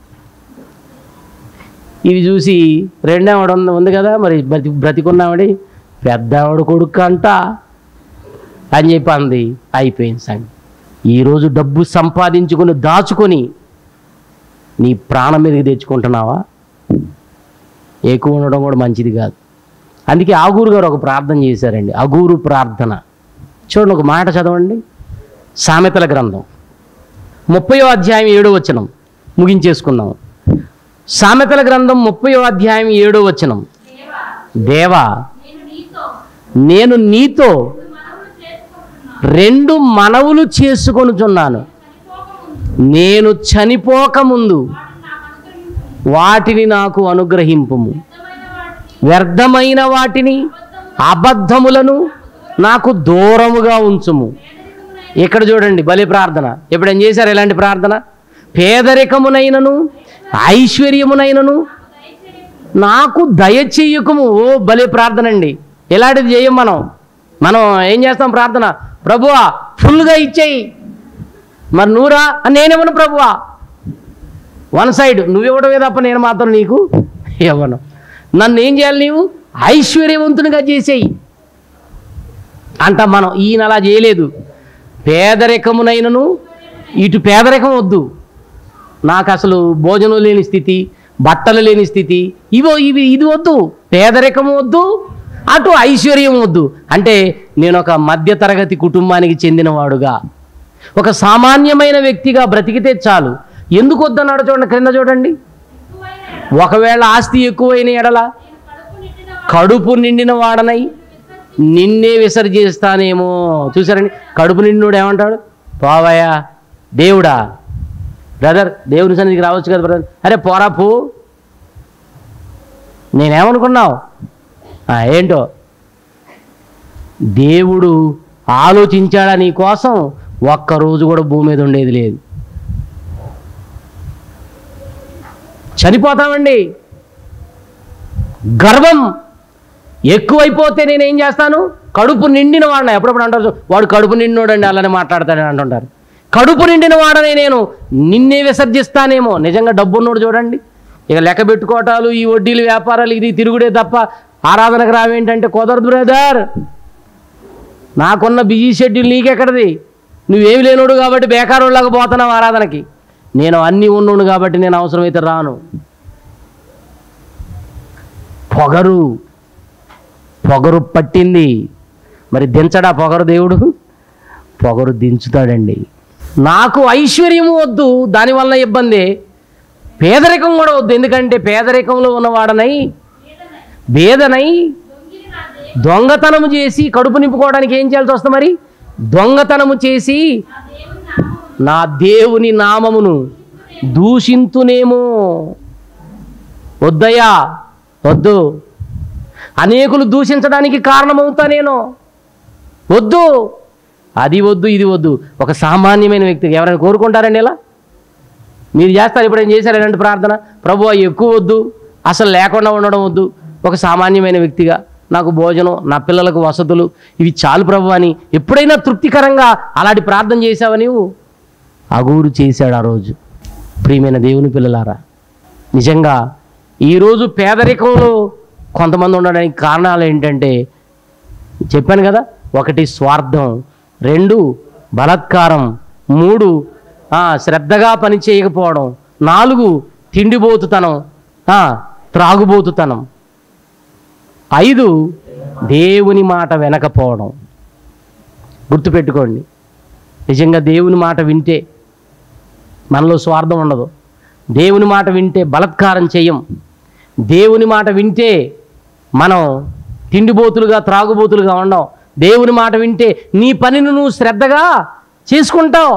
ఇవి చూసి రెండావిడ ఉంది ఉంది కదా మరి బ్రతి బ్రతికున్నావిడి పెద్దావిడ కొడుకు అంట అని చెప్పి అంది అయిపోయింది సంగతి ఈరోజు డబ్బు సంపాదించుకొని దాచుకొని నీ ప్రాణం మీదకి తెచ్చుకుంటున్నావా ఎక్కువ ఉండడం కూడా మంచిది కాదు అందుకే ఆగూరు గారు ఒక ప్రార్థన చేశారండి అగూరు ప్రార్థన చూడండి ఒక మాట చదవండి సామెతల గ్రంథం ముప్పయో అధ్యాయం ఏడో వచనం ముగించేసుకుందాం సామెతల గ్రంథం ముప్పయో అధ్యాయం ఏడో వచనం దేవా నేను నీతో నేను నీతో మనవులు చేసుకుంటున్నాను రెండు మనవులు చేసుకొనుచున్నాను చనిపోకముందు నేను చనిపోకముందు వాటిని నాకు అనుగ్రహించు వాటిని నాకు అనుగ్రహింపుము వ్యర్థమైన వాటిని వ్యర్థమైన వాటిని అబద్ధములను నాకు దూరముగా ఉంచుము ఇక్కడ చూడండి బలి ప్రార్థన ఇప్పుడు ఏం చేశారు ఇలాంటి ప్రార్థన పేదరికమునైనను ఐశ్వర్యమునైనను నాకు దయచేయకము ఓ బలి ప్రార్థన అండి ఇలాంటిది చేయం మనం మనం ఏం చేస్తాం ప్రార్థన ప్రభువా ఫుల్గా ఇచ్చేయి మరి నువ్వురా నేనేమను ప్రభువా వన్ సైడ్ నువ్వివ్వడమే తప్ప నేను మాత్రం నీకు ఇవ్వను నన్ను ఏం చేయాలి నీవు ఐశ్వర్యవంతునిగా చేసేయి అంట మనం ఈయన అలా చేయలేదు పేదరికమునైనను ఇటు పేదరికం వద్దు నాకు అసలు భోజనం లేని స్థితి బట్టలు లేని స్థితి ఇవో ఇవి ఇది వద్దు పేదరికం వద్దు అటు ఐశ్వర్యం వద్దు అంటే నేను ఒక మధ్యతరగతి కుటుంబానికి చెందినవాడుగా ఒక సామాన్యమైన వ్యక్తిగా బ్రతికితే చాలు ఎందుకు వద్దన్నాడు చూడండి క్రింద చూడండి ఒకవేళ ఆస్తి ఎక్కువైన ఎడల కడుపు నిండిన వాడనై నిన్నే విసర్జిస్తానేమో చూసారండి కడుపు నిండినోడు ఏమంటాడు పోవయ్యా దేవుడా బ్రదర్ దేవుని సన్నిధికి రావచ్చు కదా బ్రదర్ అరే పోరా పో నేనేమనుకున్నావు ఆ, ఏంటో దేవుడు ఆలోచించాడా నీ కోసం ఒక్కరోజు కూడా భూమి మీద ఉండేది లేదు చనిపోతామండి గర్వం ఎక్కువైపోతే నేనేం చేస్తాను కడుపు నిండిన వాడిని ఎప్పుడప్పుడు అంటారు చూ, వాడు కడుపు నిండినోడండి అలానే మాట్లాడతాడని అంటుంటారు కడుపు నిండిన వాడనే నేను నిన్నే విసర్జిస్తానేమో నిజంగా డబ్బున్నోడు చూడండి ఇక లెక్క పెట్టుకోవటాలు ఈ వడ్డీలు వ్యాపారాలు ఇది తిరుగుడే తప్ప ఆరాధనకు రావేంటంటే కుదరదు బ్రదర్ నాకున్న బిజీ షెడ్యూల్ నీకెక్కడది నువ్వేమి లేనోడు కాబట్టి బేకారోళ్ళగా పోతున్నావు ఆరాధనకి నేను అన్నీ ఉన్నోడు కాబట్టి నేను అవసరమైతే రాను పొగరు పొగరు పట్టింది మరి దించడా పొగరు దేవుడు పొగరు దించుతాడండి నాకు ఐశ్వర్యము వద్దు దానివల్ల ఇబ్బంది పేదరికం కూడా వద్దు ఎందుకంటే పేదరికంలో ఉన్నవాడనై వేదనై దొంగతనము చేసి కడుపు నింపుకోవడానికి ఏం చేయాల్సి వస్తుంది మరి దొంగతనము చేసి నా దేవుని నామమును దూషింతునేమో వద్దయ్యా వద్దు అనేకులు దూషించడానికి కారణమవుతా నేను వద్దు అది వద్దు ఇది వద్దు ఒక సామాన్యమైన వ్యక్తికి ఎవరైనా కోరుకుంటారండి ఇలా మీరు చేస్తారు ఎప్పుడైనా చేశారు ఇలాంటి ప్రార్థన ప్రభు ఎక్కువ వద్దు అసలు లేకుండా ఉండడం వద్దు ఒక సామాన్యమైన వ్యక్తిగా నాకు భోజనం నా పిల్లలకు వసతులు ఇవి చాలు ప్రభు అని ఎప్పుడైనా తృప్తికరంగా అలాంటి ప్రార్థన చేశావా నీవు అగూరు చేశాడు ఆ రోజు ప్రియమైన దేవుని పిల్లలారా నిజంగా ఈరోజు పేదరికంలో కొంతమంది ఉండడానికి కారణాలు ఏంటంటే చెప్పాను కదా ఒకటి స్వార్థం రెండు బలాత్కారం మూడు ఆ, శ్రద్ధగా పని చేయకపోవడం నాలుగు తిండిబోతుతనం ఆ, త్రాగుబోతుతనం ఐదు దేవుని మాట వెనకపోవడం గుర్తుపెట్టుకోండి నిజంగా దేవుని మాట వింటే మనలో స్వార్థం ఉండదు దేవుని మాట వింటే బలత్కారం చేయం దేవుని మాట వింటే మనం తిండిబోతులుగా త్రాగుబోతులుగా ఉండం దేవుని మాట వింటే నీ పనిని నువ్వు శ్రద్ధగా చేసుకుంటావు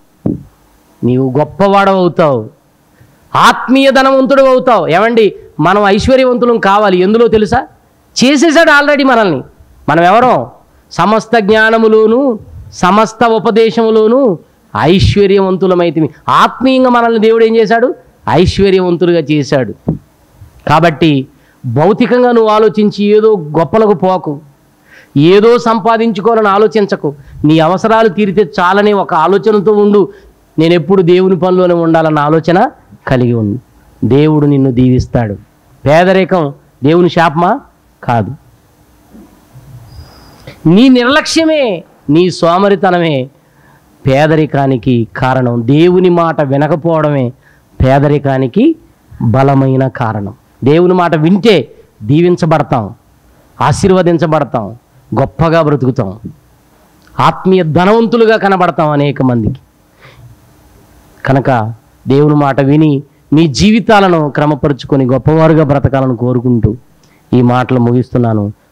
నీవు గొప్పవాడవు అవుతావు ఆత్మీయ ధనవంతుడు అవుతావు ఏమండి మనం ఐశ్వర్యవంతులం కావాలి ఎందులో తెలుసా చేసేసాడు ఆల్రెడీ మనల్ని మనం ఎవరం సమస్త జ్ఞానములోను సమస్త ఉపదేశములోను ఐశ్వర్యవంతులమైతే ఆత్మీయంగా మనల్ని దేవుడు ఏం చేశాడు ఐశ్వర్యవంతులుగా చేశాడు కాబట్టి భౌతికంగా నువ్వు ఆలోచించి ఏదో గొప్పలకు పోకు ఏదో సంపాదించుకోవాలని ఆలోచించకు నీ అవసరాలు తీరితే చాలని ఒక ఆలోచనతో ఉండు నేను ఎప్పుడు దేవుని పనిలోనే ఉండాలన్న ఆలోచన కలిగి ఉండు దేవుడు నిన్ను దీవిస్తాడు పేదరికం దేవుని శాపమా కాదు నీ నిర్లక్ష్యమే నీ సోమరితనమే పేదరికానికి కారణం దేవుని మాట వినకపోవడమే పేదరికానికి బలమైన కారణం దేవుని మాట వింటే దీవించబడతాం ఆశీర్వదించబడతాం గొప్పగా బ్రతుకుతాం ఆత్మీయ ధనవంతులుగా కనబడతాం అనేక మందికి కనుక దేవుని మాట విని మీ జీవితాలను క్రమపరుచుకొని గొప్పవారుగా బ్రతకాలని కోరుకుంటూ ఈ మాటలు ముగిస్తున్నాను